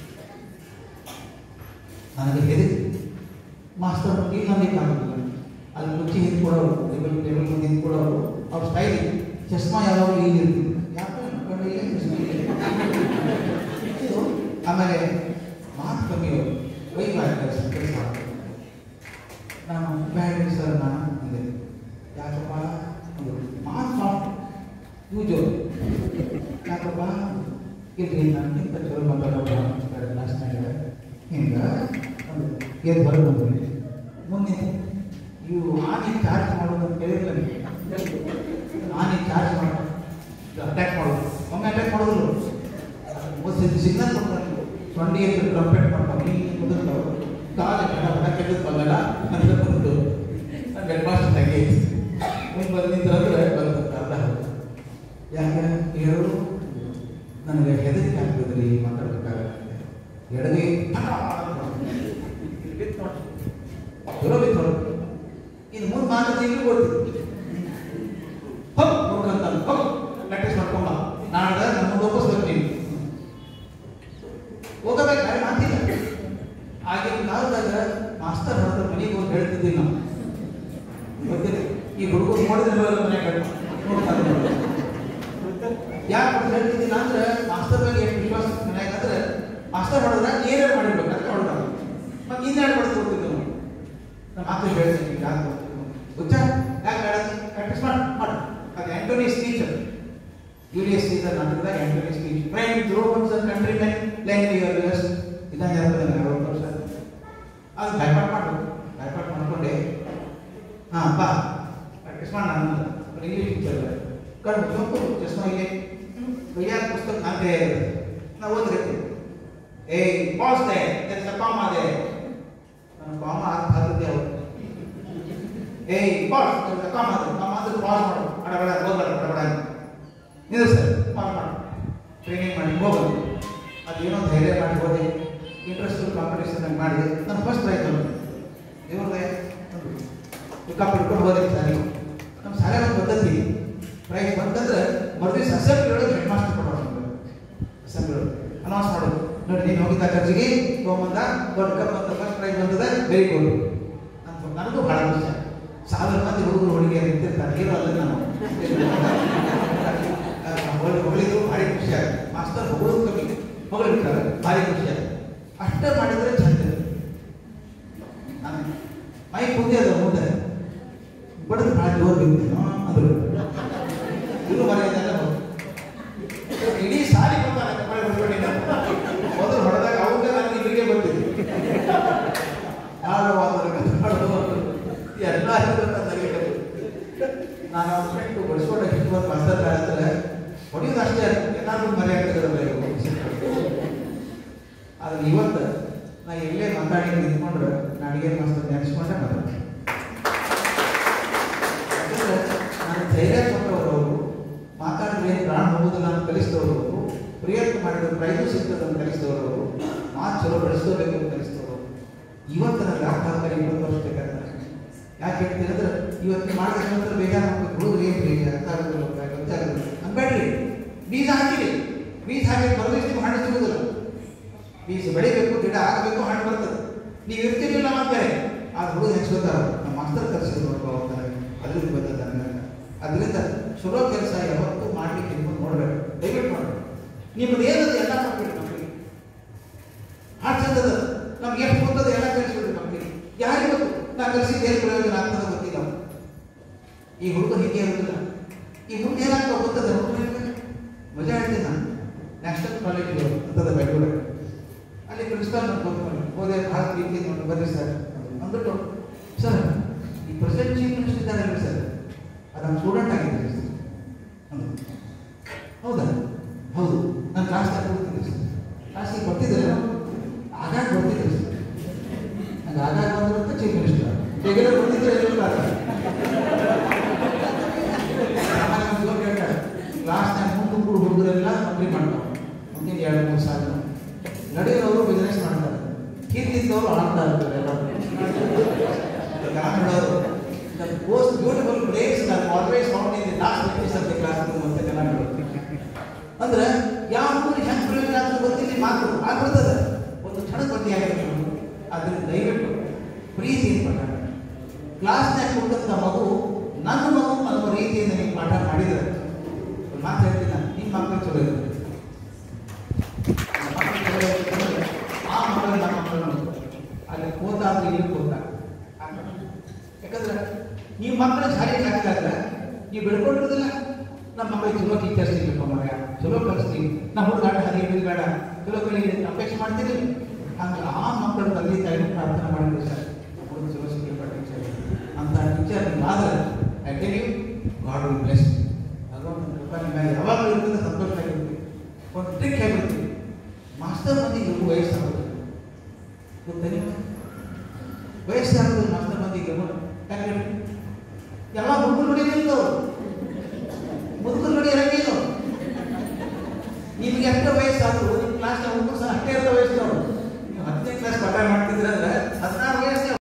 Speaker 1: ನನಗೆ ಹೆದಿ ಮಾಸ್ತರ್ ಇಲ್ಲಿ ನನಗೆ ಕಾಣುತ್ತಿಲ್ಲ ಅಲ್ಲಿ ಕುರ್ಚಿ ಹಿಂದ್ಕೊಡೋರು ಟೇಬಲ್ ಟೇಬಲ್ ಮುಂದೆ ಹಿಂದ್ಕೊಡೋರು ಅವ್ರ ಸ್ಟೈಲ್ ಚಸ್ಮಾ ಯಾವಾಗಲೂ ಇಲ್ಲಿ ಇರ್ತಿದ್ರು ಯಾಕೆ ಕಣ್ಣು ಇಲ್ಲೇ ಚಸ್ಮಾ ಇಲ್ಲೇ. ಇದು ಆಮೇಲೆ ಮಾತು ಕಮ್ಮಿ ಅವರು ವೈಫ್ ಆಗ್ತಾರೆ ಸರ್ ಕೆಲಸ ಮಾಡ್ತಾರೆ ನಾನು ಬ್ಯಾಡ್ರಿ ಸರ್ ನಾನು ಅಂದೆ ಯಾಕಪ್ಪ ಅಂದ್ರು. ಮಾತು ಸಾಫ್ಟ್ ಇವು ಜೋರು ಯಾಕಪ್ಪ ಇಲ್ರಿ ನನಗಿಂತ ಚಲೋ ಮಾತಾಡೋದು ಲಾಸ್ಟ್ನಾಗ ಹಿಂಗೆ ಎದ್ದು ಹೊರಗೆ ಬಂದ್ರಿ ಮುಂದೆ ಇವು ಆನೆ ಚಾರ್ಜ್ ಮಾಡೋದು ಅಂತ ಕೇಳಿಲ್ಲ ನೀವು ಆನೆ ಚಾರ್ಜ್ ಮಾಡೋದು ಅಟ್ಯಾಕ್ ಮಾಡೋದು ಒಮ್ಮೆ ಅಟ್ಯಾಕ್ ಮಾಡೋದಿಲ್ಲ ಒಂದು ಸಿಗ್ನಲ್ ಕೊಡ್ತಾರೆ ಸೊಂಡಿ ಅಂತ ಟ್ರಂಪೆಟ್ ಮಾಡ್ತಾರೆ ನೀನು ಕುದುರ್ತಾವೆ ಕಾಲು ಕಡ ಬಡ ಕೆಟ್ಟದ್ದು ಬಂದಲ್ಲ ಅಂತ ಬಂದು ನನ್ನ ಹೆಡ್ ಮಾಸ್ಟರ್ ತಂಗಿ ಮುಂದೆ ಬಂದು ನಿಂತಂದ್ರೆ ಬಂದು ಅರ್ಧ ಹೊತ್ತು. ಯಾಕೆ ಹೇಳು ನನಗೆ ಹೆದರಿಕೆ ಆಗ್ತದ್ರಿ ಮಾತಾಡ್ಬೇಕಾದ್ರೆ ಎಡಗೆ ಚಲೋ ಬಿತ್ತು ಇದು ಮುಂದೆ ಮಾತಾಡಿ ಇಲ್ಲಿ ಕೊಡ್ತೀವಿ ಹೋಗ್ ನೋಡ್ಕಂತ ಹೋಗ್ ಪ್ರಾಕ್ಟೀಸ್ ಮಾಡ್ಕೊಂಬ ನಾಳೆ ನಮ್ಮ ವಾಪಸ್ ಬರ್ತೀನಿ ಹೋಗಬೇಕು ಬೇರೆ ಮಾತಿಲ್ಲ ಆಗಿನ ಕಾಲದಾಗ ಮಾಸ್ತರ್ ಹೊಡೆದ ಮನೆಗೆ ಹೋಗಿ ಹೇಳ್ತಿದ್ವಿ ನಾವು ಗೊತ್ತಿಲ್ಲ ಈ ಹುಡುಗರು ನೋಡಿದ್ರೆ ಮನೆ ಕಟ್ಟು ನೋಡ್ತಾರೆ ಯಾಕೆ ಅಂತ ಹೇಳ್ತಿದ್ದಿಲ್ಲ ಅಂದ್ರೆ ಮಾಸ್ತರ್ ಮೇಲೆ ಎಷ್ಟು ವಿಶ್ವಾಸ ಮನ್ಯಾಗ ಅಂದ್ರೆ ಮಾಸ್ತರ್ ಹೊಡೆದ್ರೆ ಏನಾರು ಮಾಡಿರ್ಬೇಕು ಅಂತ ಹೊಡೆದ ಮತ್ತೆ ಇನ್ನೆರಡು ಹೊಡೆದು ಕೊಡ್ತಿದ್ದೆ ನಾವು ನಮ್ಮ ಮಾತು ಹೇಳ್ತೀನಿ ಯಾಕೆ ಗೊತ್ತಾ ಯಾಕೆ ಬೇಡ ಪ್ರಾಕ್ಟೀಸ್ ಮಾಡಿ ಮಾಡು ಅದು ಆಂಟೋನಿ ಟೀಚರ್ ಯುಲಿಯಸ್ ಸೀಸರ್ ನಾಟಕದ ಎಂಟನೇ speech friend Romans and countrymen lend your ears ಇದಂಗೆ ಹೇಳ್ತದೆ ಅರವತ್ತು ವರ್ಷ ಅದು ಭಯಪಾಟ್ ಮಾಡು ಭಯಪಾಟ್ ಮಾಡ್ಕೊಂಡೆ ಹಾಂ ಬಾ ಪ್ರಾಕ್ಟೀಸ್ ಮಾಡಿ ನಾನು ಇಂಗ್ಲೀಷ್ ಟೀಚರ್ ಕಣ್ಣು ಸೊಪ್ಪು ಚಸ್ಮಾ ಇಲ್ಲಿ ಕೈಯಾಗ ಪುಸ್ತಕ ನಾನು ಕೈ ನಾವು ಓದಿರ್ತೀವಿ ಏಯ್ ಪಾಸ್ ದೇ there's a comma there ನಾನು ಕಾಮ ಅರ್ಥ ಆಗ್ತದೆ ಅವ್ರು ಏಯ್ pass there's a comma there comma ಅಂದ್ರೆ ಪಾಸ್ ಮಾಡು ಅಡಬಡ ಹೋಗಬೇಡ ಅಡಬಡ ಇದು ಸರ್ ಪಾಸ್ ಮಾಡು ಟ್ರೈನಿಂಗ್ ಮಾಡಿ ಹೋಗೋದು ಅದೇನೋ ಧೈರ್ಯ ಮಾಡಿ ಹೋದೆ ಇಂಟ್ರೆಸ್ಟ್ ಕಾಂಪಿಟೇಷನ್ ಮಾಡಿದೆ ನಾನು ಫಸ್ಟ್ ಪ್ರೈಸ್ ಬಂದು ಇವ್ರದೇ ಪಿಕಪ್ ಹಿಡ್ಕೊಂಡು ಹೋದೆ ಸಾರಿ ನಮ್ಮ ಶಾಲೆ ಒಂದು ಪದ್ಧತಿ ಪ್ರೈಸ್ ಬಂತಂದ್ರೆ ಮರುದಿವ್ಸ ಅಸೆಂಬ್ಲಿ ಒಳಗೆ ಹೆಡ್ ಮಾಸ್ಟರ್ ಕೊಡೋರು ಅಸೆಂಬ್ಲಿ ಒಳಗೆ ಅನೌನ್ಸ್ ಮಾಡೋದು ನೋಡಿ ನೀನು ಹೋಗಿದ್ದ ಖರ್ಚಿಗೆ ತೊಗೊಂಬಂದ ದೊಡ್ಡ ಕಪ್ ಅಂತ ಫಸ್ಟ್ ಪ್ರೈಸ್ ಬಂದದ ವೆರಿ ಗುಡ್ ಅಂತ ನನಗೂ ಬಹಳ ಖುಷಿ ಸಾವಿರ ಮಂದಿ ಹುಡುಗರು ಹುಡುಗಿಯರು ನಿಂತಿರ್ತಾರೆ ಹೀರೋ ಅಲ್ಲ ನಾನು ಹೊಳಿ ಹೊಗಳಿದ್ರು ಭಾರಿ ಖುಷಿ ಆಗುತ್ತೆ ಮಾಸ್ತರ್ ಹೊಗಳೋದು ಕಮ್ಮಿ ಹೊಗಳಿರ್ತಾರೆ ಭಾರಿ ಖುಷಿ ಆಗುತ್ತೆ ಅಷ್ಟೇ ಮಾಡಿದ್ರೆ ಚಂದ ನಾನು ಮೈ ಮುಂದೆ ಅದ ಮುಂದೆ ಬಡದು ಭಾಳ ಜೋರು ಬಿತ್ತು ಅಂದ್ರು ಇನ್ನು ಮರ್ಯಾದೆಲ್ಲ ಬಂತು ಇಡೀ ಸಾರಿ ಬರ್ತಾರೆ ಕಪಾಳಿ ಹೊಡ್ಕೊಂಡು ಮೊದಲು ಹೊಡೆದಾಗ ಅವ್ರಿಗೆ ನನಗೆ ಇಲ್ಲಿಗೆ ಬರ್ತಿದ್ವಿ ಆಡುವ ಎಲ್ಲ ನಾನು ಅವ್ರ ಫ್ರೆಂಡ್ ಬಡಿಸ್ಕೊಂಡು ಕಿತ್ಕೊಂಡು ಮಾಸ್ತರ್ ಹೇಳ್ತಾರೆ ಹೊಡೆಯೋದು ಅಷ್ಟೇ ಏನಾದ್ರೂ ಮರೆ ಆಗ್ತದೆ ಆದ್ರೆ ಇವತ್ತು ನಾ ಎಲ್ಲೇ ಮಾತಾಡಿ ನಿಂತ್ಕೊಂಡ್ರೆ ನಾಡಿಗೆ ಮಾಸ್ತರ್ ನೆನೆಸ್ಕೊಂಡೆ ಮಾತಾಡ್ತೀನಿ ಯಾಕಂದ್ರೆ ನಾನು ಧೈರ್ಯ ಕೊಟ್ಟವರು ಅವರು ಮಾತಾಡಿದ್ರೆ ಏನು ಪ್ರಾಣ ಹೋಗುದಿಲ್ಲ ಅಂತ ಕಲಿಸಿದವರು ಅವರು ಪ್ರಯತ್ನ ಮಾಡಿದ್ರೆ ಪ್ರೈಸು ಸಿಗ್ತದೆ ಅಂತ ಕಲಿಸಿದವರು ಅವರು ಮಾತು ಚಲೋ ಬೆಳೆಸ್ಕೋಬೇಕು ಅಂತ ಕಲಿಸಿದವರು ಇವತ್ತು ನನಗೆ ಅರ್ಥ ಆಗ್ತಾರೆ ಇಪ್ಪತ್ತು ವರ್ಷ ಬೇಕಾದ್ರೆ ಯಾಕೆ ಹೇಳ್ತೀನಿ ಅಂದ್ರೆ ಇವತ್ತು ಮಾಡಿದ ನಂತರ ಬೇಜಾರು ಮಾಡ್ಬೇಕು ಹುಡುಗರು ಏನು ಬೇಗ ಅರ್ಥ ಆಗೋದಿಲ್ಲ ಗೊತ್ತಾಗೋದಿಲ್ಲ ಅನ್ಬೇಡ್ರಿ ಬೀಜ ಹಾಕಿರಿ ಬೀಜ ಹಾಕಿ ಬರೋದಿಷ್ಟು ಹಣ್ಣು ಸಿಗೋದಿಲ್ಲ ಬೀಜ ಬೆಳಿಬೇಕು ಗಿಡ ಆಗಬೇಕು ಹಣ್ಣು ಬರ್ತದೆ ನೀವು ಇರ್ತಿರ್ಲಿಲ್ಲ ಮಾಡ್ತಾರೆ ಆ ಹುಡುಗ ಹೆಚ್ಕೋತಾರ ನಮ್ಮ ಮಾಸ್ತರ್ ಕಲಿಸಿದ್ರು ನೋಡ್ಕೋ ಹೋಗ್ತಾರೆ ಅದ್ರಿಂದ ಬಂದದ ಅದರಿಂದ ಚಲೋ ಕೆಲಸ ಯಾವತ್ತೂ ಮಾಡ್ಲಿಕ್ಕೆ ನಿಮ್ಮನ್ನು ನೋಡ್ಬೇಕು ದಯವಿಟ್ಟು ಮಾಡ್ಬೇಕು ನಿಮ್ಮದು ಏನದು ಎಲ್ಲ ಮಾಡ್ಬೇಕು ಮಕ್ಕಳಿಗೆ ಆ ಚಂದದ ನಮ್ಗೆ ಎಷ್ಟು ಗೊತ್ತದ ಎಲ್ಲ ಕಲಿಸ್ಬೇಕು ಮಕ್ಕಳಿಗೆ ಯಾರಿಗೆ ಗೊತ್ತು ನಾ ಕಲಿಸಿದ ಏನು ಪ್ರಯೋಜನ ಆಗ್ತದೆ ಗೊತ್ತಿಲ್ಲ ಈ ಹುಡುಗ ಹೀಗೆ ಇರೋದಿಲ್ಲ ಈ ಹುಡುಗ ಏನಾಗ್ತದೆ ಗೊತ್ತದ ಹುಡುಗರಿಗೆ ಮಜಾ ಹೇಳ್ತೀನಿ ನಾನು ನ್ಯಾಷನಲ್ ಕಾಲೇಜ್ ಅಂತದ ಬೆಂಗಳೂರು ಅಲ್ಲಿ ಪ್ರಿನ್ಸಿಪಾಲ್ ನೋಡ್ಕೊಂಡು ಹೋದೆ ಭಾಳ ಪ್ರೀತಿ ನೋಡಿ ಬರ್ರಿ ಸರ್ ಅಂದ್ಬಿಟ್ಟು ಸರ್ ಈ ಪ್ರೆಸೆಂಟ್ ಚೀಫ್ ಮಿನಿಸ್ಟರ್ ಇದ್ದಾರೆ ಸರ್ ಅದು ನಮ್ಮ ಸ್ಟೂಡೆಂಟ್ ಆಗಿದ್ದಾರೆ ಸರ್ ಅಂದ್ರು. ಹೌದಾ ಹೌದು ನಾನು ಕ್ಲಾಸ್ನಾಗ ಕೊಡ್ತಿದ್ದೆ ಸರ್ ಕ್ಲಾಸಿಗೆ ಬರ್ತಿದ್ದರೆ ಆಗಾಗ ಬರ್ತಿದ್ದೆ ಸರ್ ನಂಗೆ ಆಗಾಗ ಬಂದಿರುತ್ತೆ ಚೀಫ್ ಮಿನಿಸ್ಟರ್ ರೆಗ್ಯುಲರ್ ಬರ್ತಿದ್ರೆ ಎಲ್ಲರೂ ಕ್ಲಾಸ್ನಾಗ ಮುಂದೆ ಕೂಡ ಹುಡುಗರೆಲ್ಲ ನೌಕರಿ ಮಾಡ್ತಾರೆ ಮುಂದಿನ ಎರಡು ಮೂರು ಸಾವಿರ ನಡೆಯೋರು ಬಿಸ್ನೆಸ್ ಮಾಡ್ತಾರೆ ಹಿಂದಿದ್ದವರು ಆಡ್ತಾ ಇರ್ತಾರೆ ಎಲ್ಲ ಕನ್ನಡವರು The most beautiful place that always found in the last benches of the classroom ಅಂತ ಕನ್ನಡ ಅಂದ್ರೆ ಯಾವ ಊರಿಗೆ ಹೆಂಗ್ ಪ್ರಯೋಜನ ಆಗ್ತದೆ ಗೊತ್ತಿಲ್ಲ ಈ ಮಾತು ಆಗ್ಬಿಡ್ತದೆ ಒಂದು ಕ್ಷಣ ಬಂದಿ ಆಗಿದೆ ಅದರಿಂದ ದಯವಿಟ್ಟು ಪ್ರೀತಿಯಿಂದ ಪಾಠ ಮಾಡಿ ಕ್ಲಾಸ್ನಾಗ ಕೊಟ್ಟಂತ ಮಗು ನನ್ನ ಮಗು ಅನ್ನೋ ರೀತಿಯಿಂದ ನೀವು ಪಾಠ ಮಾಡಿದ್ರೆ ಒಂದು ಮಾತು ಹೇಳ್ತೀನಿ ನಾನು ನಿಮ್ಮ ಮಕ್ಕಳು ಚಲೋ ಇರುತ್ತೆ ನಮ್ಮ ಮಕ್ಕಳು ಚಲೋ ಇರುತ್ತೆ ಆ ಮಕ್ಕಳು ನಮ್ಮ ಮಕ್ಕಳು ಅಲ್ಲಿ ಕೂತಾದ್ರೆ ಇಲ್ಲಿ ಕೂತ ಯಾಕಂದ್ರೆ ನೀವು ಮಕ್ಕಳ ಶಾಲೆಗೆ ಹಾಕಿದಾಗ ನೀವು ಬೆಳ್ಕೊಂಡಿರೋದಿಲ್ಲ ನಮ್ಮ ಮಕ್ಕಳಿಗೆ ಚಲೋ ಟೀಚರ್ಸ್ ಸಿಗಬೇಕು ಮಗ ಚಲೋ ಕಲಿಸ್ತೀವಿ ನಮ್ಮ ಹುಡುಗ ಆಟ ಹರಿ ಹಿಡಿದು ಬೇಡ ಚಲೋ ಕಲಿ ಅಪೇಕ್ಷೆ ಮಾಡ್ತೀವಿ ಹಂಗೆ ಆ ಮಕ್ಕಳ ತಂದೆ ತಾಯಿ ಪ್ರಾರ್ಥನೆ ಮಾಡಿದ್ರು ಸರ್ ಹುಡುಗ ಚಲೋ ಸಿಗಬೇಕು ಟೀಚರ್ ಅಂತ ಟೀಚರ್ ಆದ್ರೆ I tell you God will bless ಭಗವಂತನ ಕೃಪಾ ನಿಮ್ಮ ಮೇಲೆ ಯಾವಾಗಲೂ ಇರ್ತದೆ ಸಂತೋಷ ಆಗಿರ್ತೀವಿ ಒಂದು ಟ್ರಿಕ್ ಹೇಳ್ಬಿಡ್ತೀವಿ ಮಾಸ್ಟರ್ ಮಂದಿಗೆ ಇವು ವಯಸ್ಸಾಗೋದು ಗೊತ್ತಾ ನೀವು ವಯಸ್ಸಾಗೋದು ಮಾಸ್ಟರ್ ಮಂದಿಗೆ ಯಾವಾಗ ಹುಡುಗರು ಹೊಡಿಲಿಲ್ಲ ಅವರು